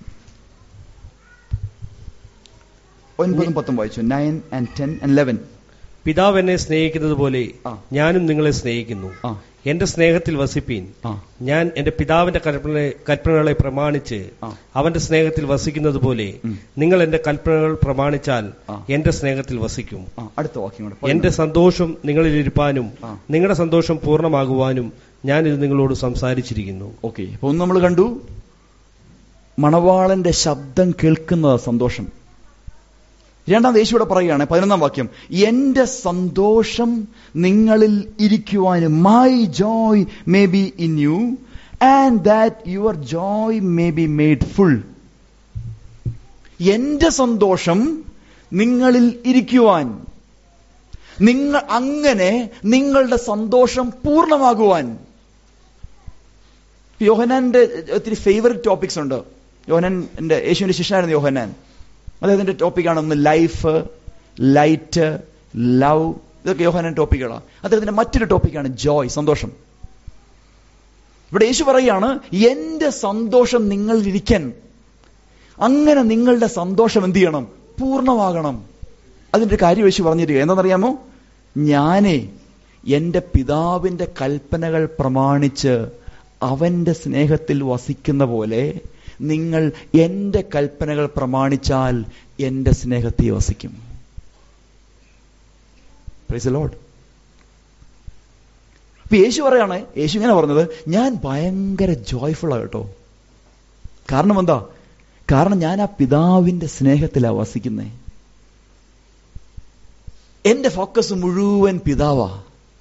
ഒൻപതും പത്തും വായിച്ചു nine and ten and eleven പിതാവ് എന്നെ സ്നേഹിക്കുന്നത് പോലെ ആ. ഞാനും നിങ്ങളെ സ്നേഹിക്കുന്നു ആ എന്റെ സ്നേഹത്തിൽ വസിപ്പീൻ ആ ഞാൻ എന്റെ പിതാവിന്റെ കൽപ്പന കൽപ്പനകളെ പ്രമാണിച്ച് ആ. അവന്റെ സ്നേഹത്തിൽ വസിക്കുന്നത് പോലെ ഉം. നിങ്ങൾ എന്റെ കൽപ്പനകൾ പ്രമാണിച്ചാൽ ആ. എന്റെ സ്നേഹത്തിൽ വസിക്കും ആ അടുത്ത വാക്യം കൂടെ എന്റെ സന്തോഷം നിങ്ങളിൽ ഇരുപ്പാനും ആ. നിങ്ങളുടെ സന്തോഷം പൂർണ്ണമാകുവാനും ഞാൻ ഇത് നിങ്ങളോട് സംസാരിച്ചിരിക്കുന്നു ഓക്കെ അപ്പൊ ഒന്ന് നമ്മൾ കണ്ടു മണവാളന്റെ ശബ്ദം കേൾക്കുന്ന സന്തോഷം രണ്ടാം യേശുവിടെ പറയുകയാണ് പതിനൊന്നാം വാക്യം എന്റെ സന്തോഷം നിങ്ങളിൽ ഇരിക്കുവാനും my joy may be in you and that your joy may be made full എന്റെ സന്തോഷം നിങ്ങളിൽ ഇരിക്കുവാൻ നിങ്ങൾ അങ്ങനെ നിങ്ങളുടെ സന്തോഷം പൂർണ്ണമാകുവാൻ യോഹനാന്റെ ഒത്തിരി ഫേവററ്റ് ടോപ്പിക്സ് ഉണ്ട് യോഹനാന്റെ യേശുവിന്റെ ശിഷ്യനായിരുന്നു യോഹനാൻ അദ്ദേഹത്തിന്റെ ടോപ്പിക്കാണ് ഒന്ന് ലൈഫ് ലൈറ്റ് ലവ് ഇതൊക്കെ യോഹനാൻ ടോപ്പിക്കുകളാണ് അദ്ദേഹത്തിന്റെ മറ്റൊരു ടോപ്പിക്കാണ് ജോയ് സന്തോഷം ഇവിടെ യേശു പറയുകയാണ് എന്റെ സന്തോഷം നിങ്ങളിലിരിക്കാൻ അങ്ങനെ നിങ്ങളുടെ സന്തോഷം എന്ത് ചെയ്യണം പൂർണ്ണമാകണം അതിന്റെ ഒരു കാര്യം യേശു പറഞ്ഞിരിക്കുക എന്താണെന്നറിയാമോ ഞാനേ എന്റെ പിതാവിന്റെ കൽപ്പനകൾ പ്രമാണിച്ച് അവന്റെ സ്നേഹത്തിൽ വസിക്കുന്ന പോലെ നിങ്ങൾ എന്റെ കൽപ്പനകൾ പ്രമാണിച്ചാൽ എന്റെ സ്നേഹത്തിൽ വസിക്കും പ്രൈസ് ലോഡ് ഇപ്പൊ യേശു പറയാണ് യേശു ഇങ്ങനെ പറഞ്ഞത് ഞാൻ ഭയങ്കര ജോയ്ഫുൾ ആ കേട്ടോ കാരണം എന്താ കാരണം ഞാൻ ആ പിതാവിന്റെ സ്നേഹത്തിലാ വസിക്കുന്നേ എന്റെ ഫോക്കസ് മുഴുവൻ പിതാവാ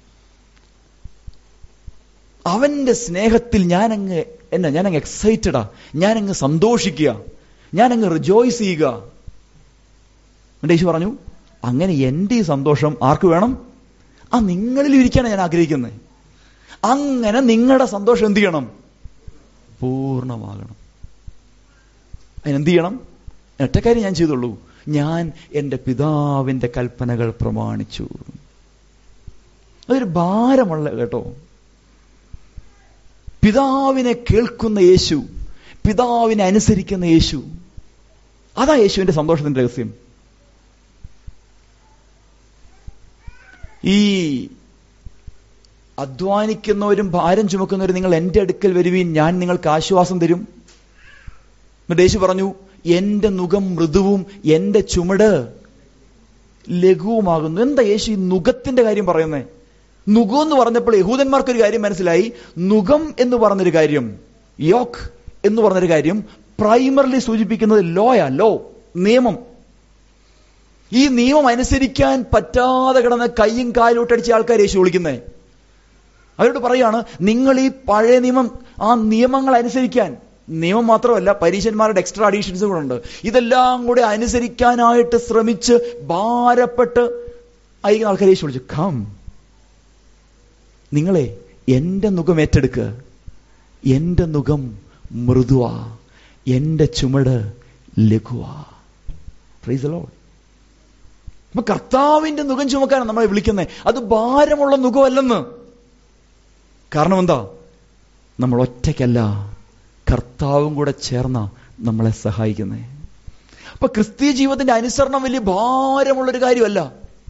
അവന്റെ സ്നേഹത്തിൽ ഞാനങ്ങ് എന്നാ ഞാനങ്ങ് എക്സൈറ്റഡാ ഞാനങ്ങ് സന്തോഷിക്കുക ഞാനങ്ങ് റിജോയ്സ് ചെയ്യുക എന്നിട്ട് യേശു പറഞ്ഞു അങ്ങനെ എന്റെ ഈ സന്തോഷം ആർക്ക് വേണം ആ നിങ്ങളിൽ ഇരിക്കാനാണ് ഞാൻ ആഗ്രഹിക്കുന്നത് അങ്ങനെ നിങ്ങളുടെ സന്തോഷം എന്ത് ചെയ്യണം പൂർണ്ണമാകണം അതിനെന്ത് ചെയ്യണം ഒറ്റക്കാര്യം ഞാൻ ചെയ്തുള്ളൂ ഞാൻ എൻ്റെ പിതാവിന്റെ കൽപ്പനകൾ പ്രമാണിച്ചു അതൊരു ഭാരമുള്ള കേട്ടോ പിതാവിനെ കേൾക്കുന്ന യേശു പിതാവിനെ അനുസരിക്കുന്ന യേശു അതാ യേശുവിന്റെ സന്തോഷത്തിന്റെ രഹസ്യം ഈ അധ്വാനിക്കുന്നവരും ഭാരം ചുമക്കുന്നവരും നിങ്ങൾ എന്റെ അടുക്കൽ വരുവീൻ ഞാൻ നിങ്ങൾക്ക് ആശ്വാസം തരും എന്നിട്ട് യേശു പറഞ്ഞു എന്റെ മുഖം മൃദുവും എന്റെ ചുമട് ലഘുവുമാകുന്നു എന്താ യേശു ഈ നുഖത്തിന്റെ കാര്യം പറയുന്നേ നുഖം എന്ന് പറഞ്ഞപ്പോൾ യഹൂദന്മാർക്ക് ഒരു കാര്യം മനസ്സിലായി നുഖം എന്ന് പറഞ്ഞൊരു കാര്യം യോക്ക് എന്ന് പറഞ്ഞൊരു കാര്യം പ്രൈമറിലി സൂചിപ്പിക്കുന്നത് ലോയാ ലോ നിയമം ഈ നിയമം അനുസരിക്കാൻ പറ്റാതെ കിടന്ന് കൈയും കാലും ഇട്ടടിച്ച ആൾക്കാർ യേശു വിളിക്കുന്നേ അവരോട് പറയാണ് നിങ്ങൾ ഈ പഴയ നിയമം ആ നിയമങ്ങൾ അനുസരിക്കാൻ നിയമം മാത്രമല്ല പരീക്ഷന്മാരുടെ എക്സ്ട്രാ അഡീഷൻസും കൂടെ ഉണ്ട് ഇതെല്ലാം കൂടെ അനുസരിക്കാനായിട്ട് ശ്രമിച്ച് ഭാരപ്പെട്ട് അയക്കുന്ന ആൾക്കാരെ യേശു വിളിച്ചു കം നിങ്ങളെ എന്റെ നുഖം ഏറ്റെടുക്ക് എന്റെ നുഖം മൃദുവാ എന്റെ ചുമട് ലഘുവാ പ്രൈസ് ലോഡ് അപ്പൊ കർത്താവിന്റെ നുഖം ചുമക്കാനാണ് നമ്മളെ വിളിക്കുന്നത് അത് ഭാരമുള്ള നുഖമല്ലെന്ന് കാരണം എന്താ നമ്മൾ ഒറ്റയ്ക്കല്ല കർത്താവും കൂടെ ചേർന്ന നമ്മളെ സഹായിക്കുന്നേ അപ്പൊ ക്രിസ്തീയ ജീവിതത്തിന്റെ അനുസരണം വലിയ ഭാരമുള്ളൊരു കാര്യമല്ല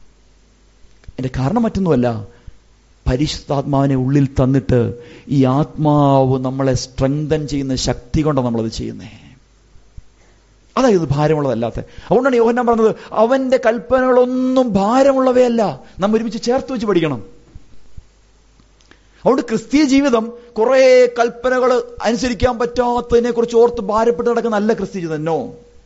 എന്റെ കാരണം മറ്റൊന്നുമല്ല പരിശുദ്ധാത്മാവിനെ ഉള്ളിൽ തന്നിട്ട് ഈ ആത്മാവ് നമ്മളെ സ്ട്രെങ്തൻ ചെയ്യുന്ന ശക്തി കൊണ്ടാണ് നമ്മളത് ചെയ്യുന്നേ അതായത് ഭാരമുള്ളതല്ലാത്ത അതുകൊണ്ടാണ് യോഹന്നാൻ പറഞ്ഞത് അവന്റെ കൽപ്പനകളൊന്നും ഭാരമുള്ളവയല്ല നമ്മൾ ഒരുമിച്ച് ചേർത്ത് വെച്ച് പഠിക്കണം അതുകൊണ്ട് ക്രിസ്തീയ ജീവിതം കുറെ കൽപ്പനകൾ അനുസരിക്കാൻ പറ്റാത്തതിനെ കുറിച്ച് ഓർത്ത് ഭാരപ്പെട്ട് നടക്കുന്ന നല്ല ക്രിസ്തീയ ജീവിതം നോ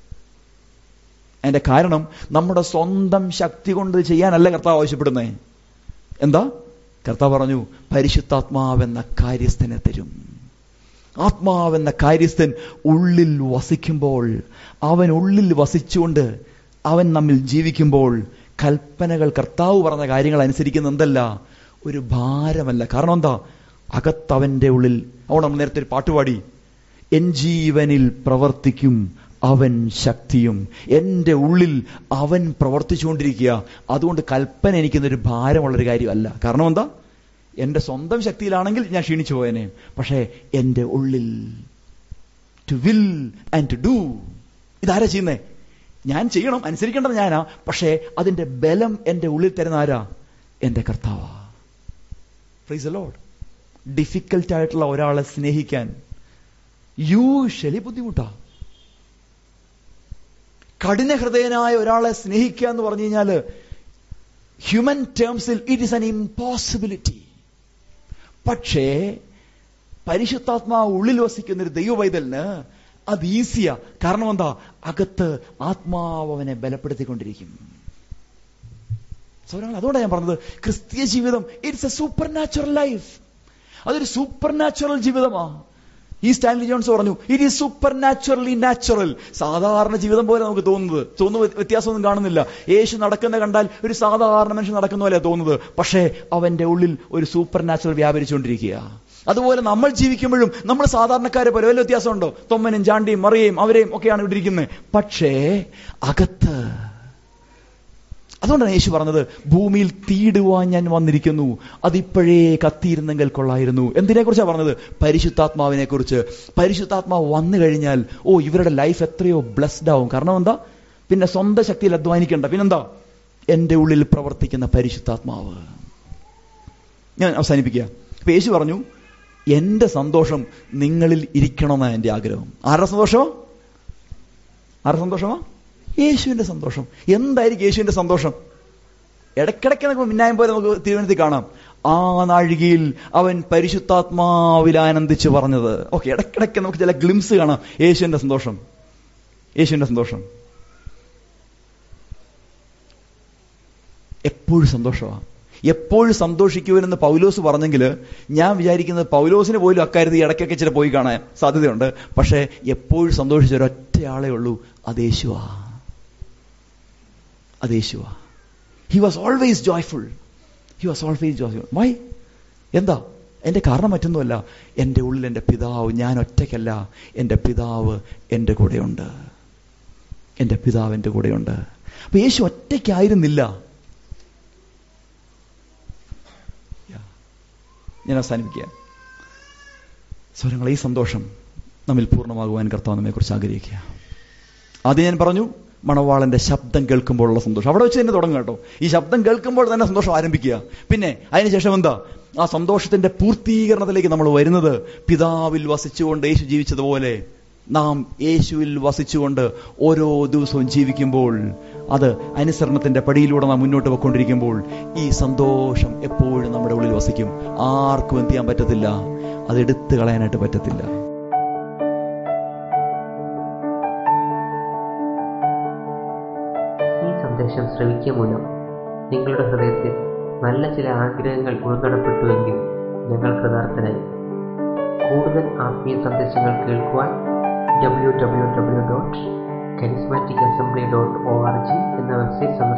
അതിന്റെ കാരണം നമ്മുടെ സ്വന്തം ശക്തി കൊണ്ട് ഇത് ചെയ്യാനല്ല കർത്താവ് ആവശ്യപ്പെടുന്നേ എന്താ കർത്താവ് പറഞ്ഞു പരിശുദ്ധാത്മാവെന്ന കാര്യസ്ഥനെ തരും ആത്മാവെന്ന കാര്യസ്ഥൻ ഉള്ളിൽ വസിക്കുമ്പോൾ അവൻ ഉള്ളിൽ വസിച്ചുകൊണ്ട് അവൻ നമ്മിൽ ജീവിക്കുമ്പോൾ കൽപ്പനകൾ കർത്താവ് പറഞ്ഞ കാര്യങ്ങൾ അനുസരിക്കുന്ന എന്തല്ല ഒരു ഭാരമല്ല കാരണം എന്താ അകത്തവന്റെ ഉള്ളിൽ അവിടെ നമ്മൾ നേരത്തെ ഒരു പാട്ടുപാടി എൻ ജീവനിൽ പ്രവർത്തിക്കും അവൻ ശക്തിയും എൻ്റെ ഉള്ളിൽ അവൻ പ്രവർത്തിച്ചുകൊണ്ടിരിക്കുക അതുകൊണ്ട് കൽപ്പന എനിക്കുന്നൊരു ഭാരമുള്ളൊരു കാര്യമല്ല കാരണം എന്താ എൻ്റെ സ്വന്തം ശക്തിയിലാണെങ്കിൽ ഞാൻ ക്ഷീണിച്ചു പോയനെ പക്ഷേ എൻ്റെ ഉള്ളിൽ to will and to do ഇതാരാ ചെയ്യുന്നേ ഞാൻ ചെയ്യണം അനുസരിക്കേണ്ടത് ഞാനാ പക്ഷേ അതിന്റെ ബലം എൻ്റെ ഉള്ളിൽ തരുന്ന ആരാ എൻ്റെ കർത്താവാ പ്രൈസ് ലോഡ് ഡിഫിക്കൽട്ട് ആയിട്ടുള്ള ഒരാളെ സ്നേഹിക്കാൻ യൂഷ്വലി ബുദ്ധിമുട്ടാ കഠിന ഹൃദയനായ ഒരാളെ സ്നേഹിക്കുക എന്ന് പറഞ്ഞു കഴിഞ്ഞാല് ഹ്യൂമൻ ടേംസിൽ ഇറ്റ് ഇസ് അൻ ഇമ്പോസിബിലിറ്റി പക്ഷേ പരിശുദ്ധാത്മാവ് ഉള്ളിൽ വസിക്കുന്ന ഒരു ദൈവവൈതലിന് അത് ഈസിയാ കാരണം എന്താ അകത്ത് ആത്മാവ് അവനെ ബലപ്പെടുത്തിക്കൊണ്ടിരിക്കും സൗരാണ് അതുകൊണ്ടാണ് ഞാൻ പറഞ്ഞത് ക്രിസ്തീയ ജീവിതം it's a super natural life അതൊരു സൂപ്പർ നാച്ചുറൽ ജീവിതമാ ഈ സ്റ്റാൻലി ജോൺസ് പറഞ്ഞു it is super naturally natural സാധാരണ ജീവിതം പോലെ നമുക്ക് തോന്നുന്നത് തോന്നുന്ന വ്യത്യാസമൊന്നും കാണുന്നില്ല യേശു നടക്കുന്ന കണ്ടാൽ ഒരു സാധാരണ മനുഷ്യൻ നടക്കുന്ന പോലെ തോന്നുന്നത് പക്ഷേ അവന്റെ ഉള്ളിൽ ഒരു സൂപ്പർ നാച്ചുറൽ വ്യാപരിച്ചുകൊണ്ടിരിക്കുക അതുപോലെ നമ്മൾ ജീവിക്കുമ്പോഴും നമ്മൾ സാധാരണക്കാരെ പോലെ വല്ല വ്യത്യാസമുണ്ടോ തൊമ്മനും ചാണ്ടിയും മറിയയും അവരെയും ഒക്കെയാണ് ഇവിടെ ഇരിക്കുന്നത് പക്ഷേ അകത്ത് അതുകൊണ്ടാണ് യേശു പറഞ്ഞത് ഭൂമിയിൽ തീടുവാൻ ഞാൻ വന്നിരിക്കുന്നു അതിപ്പോഴേ കത്തിയിരുന്നെങ്കിൽ കൊള്ളായിരുന്നു എന്തിനെ കുറിച്ചാണ് പറഞ്ഞത് പരിശുദ്ധാത്മാവിനെ കുറിച്ച് പരിശുദ്ധാത്മാവ് വന്നു കഴിഞ്ഞാൽ ഓ ഇവരുടെ ലൈഫ് എത്രയോ ബ്ലസ്ഡ് ആവും കാരണം എന്താ പിന്നെ സ്വന്തം ശക്തിയിൽ അധ്വാനിക്കണ്ട പിന്നെന്താ എന്റെ ഉള്ളിൽ പ്രവർത്തിക്കുന്ന പരിശുദ്ധാത്മാവ് ഞാൻ അവസാനിപ്പിക്കുക അപ്പൊ യേശു പറഞ്ഞു എന്റെ സന്തോഷം നിങ്ങളിൽ ഇരിക്കണമെന്നാണ് എന്റെ ആഗ്രഹം ആരുടെ സന്തോഷം ആരുടെ സന്തോഷമാ യേശുവിന്റെ സന്തോഷം എന്തായിരിക്കും യേശുവിന്റെ സന്തോഷം ഇടയ്ക്കിടയ്ക്ക് നമുക്ക് മിന്നായം പോലെ നമുക്ക് തിരുവനന്തപുരത്ത് കാണാം ആ നാഴികയിൽ അവൻ പരിശുദ്ധാത്മാവിൽ ആനന്ദിച്ച് പറഞ്ഞത് ഓക്കെ ഇടയ്ക്കിടയ്ക്ക് നമുക്ക് ചില ഗ്ലിംസ് കാണാം യേശുവിന്റെ സന്തോഷം യേശുവിന്റെ സന്തോഷം എപ്പോഴും സന്തോഷമാണ് എപ്പോഴും സന്തോഷിക്കുവനെന്ന് പൗലോസ് പറഞ്ഞെങ്കിൽ ഞാൻ വിചാരിക്കുന്നത് പൗലോസിന് പോലും അക്കാര്യത്തിൽ ഇടയ്ക്കൊക്കെ ചില പോയി കാണാൻ സാധ്യതയുണ്ട് പക്ഷേ എപ്പോഴും സന്തോഷിച്ച ഒരൊറ്റയാളേ ഉള്ളൂ അതേശുവാ അതേശുവാ he was always joyful he was always joyful why എന്താ എന്റെ കാരണം മറ്റൊന്നുമല്ല എൻ്റെ ഉള്ളിൽ എൻ്റെ പിതാവ് ഞാൻ ഒറ്റയ്ക്കല്ല എൻ്റെ പിതാവ് എൻ്റെ കൂടെയുണ്ട് എൻ്റെ പിതാവ് എൻ്റെ കൂടെയുണ്ട് അപ്പൊ യേശു ഒറ്റയ്ക്കായിരുന്നില്ല ഞാൻ അവസാനിപ്പിക്കുക സ്വരങ്ങൾ ഈ സന്തോഷം നമ്മിൽ പൂർണ്ണമാകുവാൻ കർത്താവ് നമ്മെ കുറിച്ച് ആഗ്രഹിക്കുക ആദ്യം ഞാൻ പറഞ്ഞു മണവാളന്റെ ശബ്ദം കേൾക്കുമ്പോഴുള്ള സന്തോഷം അവിടെ വെച്ച് തന്നെ തുടങ്ങുക കേട്ടോ ഈ ശബ്ദം കേൾക്കുമ്പോൾ തന്നെ സന്തോഷം ആരംഭിക്കുക പിന്നെ അതിനുശേഷം എന്താ ആ സന്തോഷത്തിന്റെ പൂർത്തീകരണത്തിലേക്ക് നമ്മൾ വരുന്നത് പിതാവിൽ വസിച്ചുകൊണ്ട് യേശു ജീവിച്ചതുപോലെ നാം യേശുവിൽ വസിച്ചുകൊണ്ട് ഓരോ ദിവസവും ജീവിക്കുമ്പോൾ അത് അനുസരണത്തിന്റെ പടിയിലൂടെ നാം മുന്നോട്ട് പോയിക്കൊണ്ടിരിക്കുമ്പോൾ ഈ സന്തോഷം എപ്പോഴും നമ്മുടെ ഉള്ളിൽ വസിക്കും ആർക്കും എന്ത് ചെയ്യാൻ പറ്റത്തില്ല അത് എടുത്തു കളയാനായിട്ട് പറ്റത്തില്ല ഈ സന്ദേശം ശ്രവിക്കുക മൂലം നിങ്ങളുടെ ഹൃദയത്തിൽ നല്ല ചില ആഗ്രഹങ്ങൾ ഉൾക്കടപ്പെട്ടുവെങ്കിൽ ഞങ്ങൾ കൃതാർത്ഥനായി കൂടുതൽ ആത്മീയ സന്ദേശങ്ങൾ കേൾക്കുവാൻ W W W dot charismatic assembly dot O R G എന്ന വെബ്സൈറ്റ് സന്ദർശിക്കുക